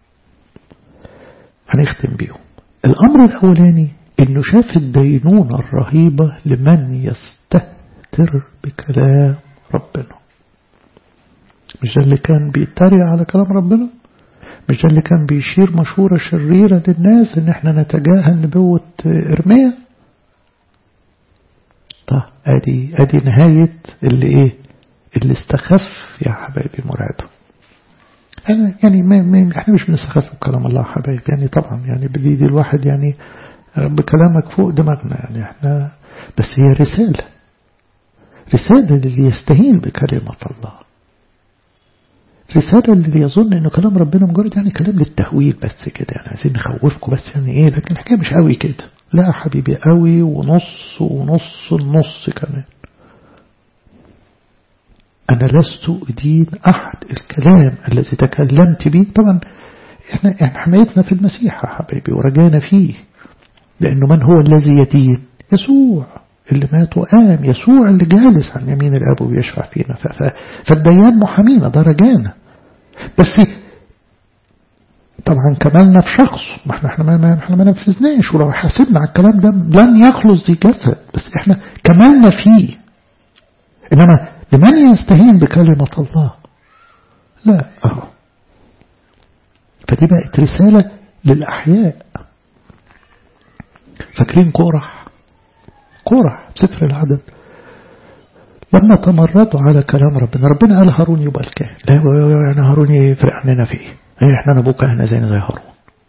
هنختم بيهم الأمر الأولاني إنه شاف الدينونة الرهيبة لمن يستهتر بكلام ربنا مش ده اللي كان بيتريق على كلام ربنا مش ده اللي كان بيشير مشورة شريرة للناس إن احنا نتجاهل نبوة إرميا طه ادي ادي نهاية اللي ايه اللي استخف يا حبايبي مرعبه أنا يعني ما ما احنا مش بنستخف بكلام الله حبايبي يعني طبعا يعني بدي دي الواحد يعني بكلامك فوق دماغنا يعني احنا بس هي رسالة رسالة للي يستهين بكلمة الله رسالة اللي يظن انه كلام ربنا مجرد يعني كلام للتهويل بس كده يعني عايزين نخوفكم بس يعني ايه لكن الحكاية مش قوي كده لا حبيبي قوي ونص ونص النص كمان أنا لست أدين أحد الكلام الذي تكلمت به طبعا إحنا, إحنا حمايتنا في المسيح يا حبيبي ورجانا فيه لأنه من هو الذي يدين يسوع اللي مات وقام يسوع اللي جالس عن يمين الأب ويشفع فينا فالديان محامينا ده رجانا بس طبعا كمالنا في شخصه ما احنا احنا ما احنا ما نفذناش ولو حاسبنا على الكلام ده لن يخلص ذي جسد بس احنا كمالنا فيه انما لمن يستهين بكلمة الله لا أهو فدي بقت رسالة للأحياء فاكرين كورح كورح بسفر العدد لما تمردوا على كلام ربنا ربنا قال هارون يبقى الكاهن لا يعني هارون يفرق عننا في ايه احنا نبوك كهنة زينا زي هارون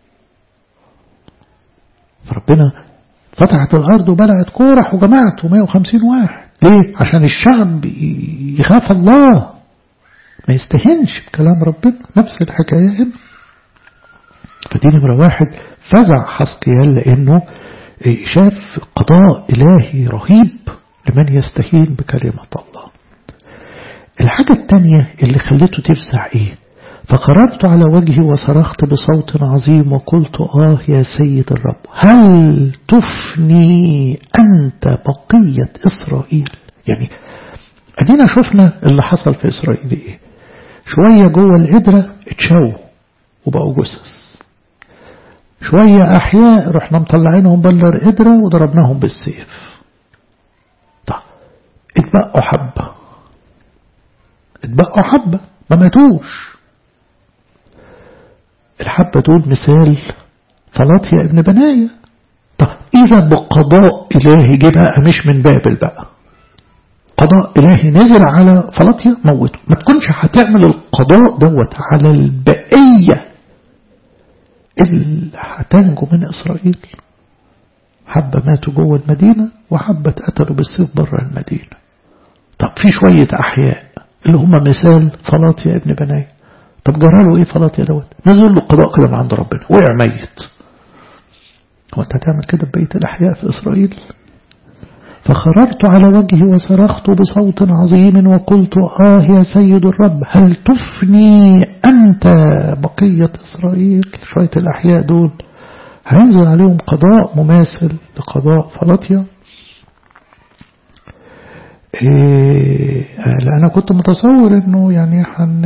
فربنا فتحت الأرض وبلعت كورح وجماعته 150 واحد ليه؟ عشان الشعب يخاف الله ما يستهنش بكلام ربنا نفس الحكاية هنا فدي نمرة واحد فزع حسقيال لأنه شاف قضاء إلهي رهيب لمن يستهين بكلمة الله الحاجة الثانية اللي خلته تفزع إيه فقررت على وجهي وصرخت بصوت عظيم وقلت آه يا سيد الرب هل تفني أنت بقية إسرائيل يعني أدينا شفنا اللي حصل في إسرائيل إيه شوية جوه القدرة اتشووا وبقوا جثث شوية أحياء رحنا مطلعينهم بلر قدرة وضربناهم بالسيف طب اتبقوا حبة اتبقوا حبة ما ماتوش الحبة دول مثال فلاطيا ابن بناية طب إذا بقضاء إلهي جه بقى مش من بابل بقى قضاء إلهي نزل على فلاطيا موته ما تكونش هتعمل القضاء دوت على البقية اللي هتنجو من إسرائيل حبة ماتوا جوه المدينة وحبة اتقتلوا بالسيف بره المدينة طب في شوية أحياء اللي هم مثال فلاطيا ابن بناية طب جرى له ايه فلاطيا دوت نزل له قضاء كده من عند ربنا وقع ميت هو انت هتعمل كده ببيت الاحياء في اسرائيل فخررت على وجهي وصرخت بصوت عظيم وقلت آه يا سيد الرب هل تفني أنت بقية إسرائيل شوية الأحياء دول هينزل عليهم قضاء مماثل لقضاء فلاطيا إيه أنا كنت متصور إنه يعني حن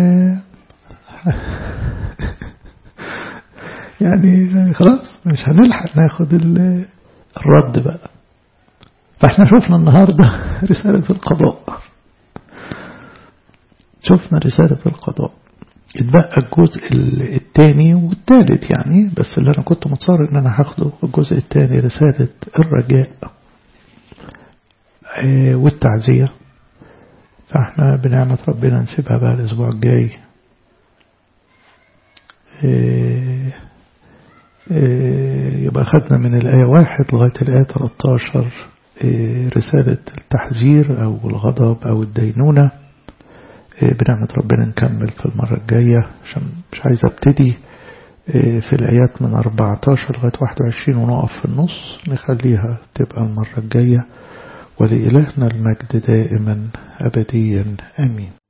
يعني خلاص مش هنلحق ناخد الرد بقى فاحنا شفنا النهاردة رسالة القضاء شفنا رسالة القضاء اتبقى الجزء الثاني والثالث يعني بس اللي انا كنت متصور ان انا هاخده الجزء الثاني رسالة الرجاء والتعزية فاحنا بنعمة ربنا نسيبها بقى الاسبوع الجاي يبقى خدنا من الآية واحد لغاية الآية 13 رسالة التحذير أو الغضب أو الدينونة بنعمة ربنا نكمل في المرة الجاية عشان مش عايز ابتدي في الآيات من 14 لغاية 21 ونقف في النص نخليها تبقى المرة الجاية ولإلهنا المجد دائما أبديا أمين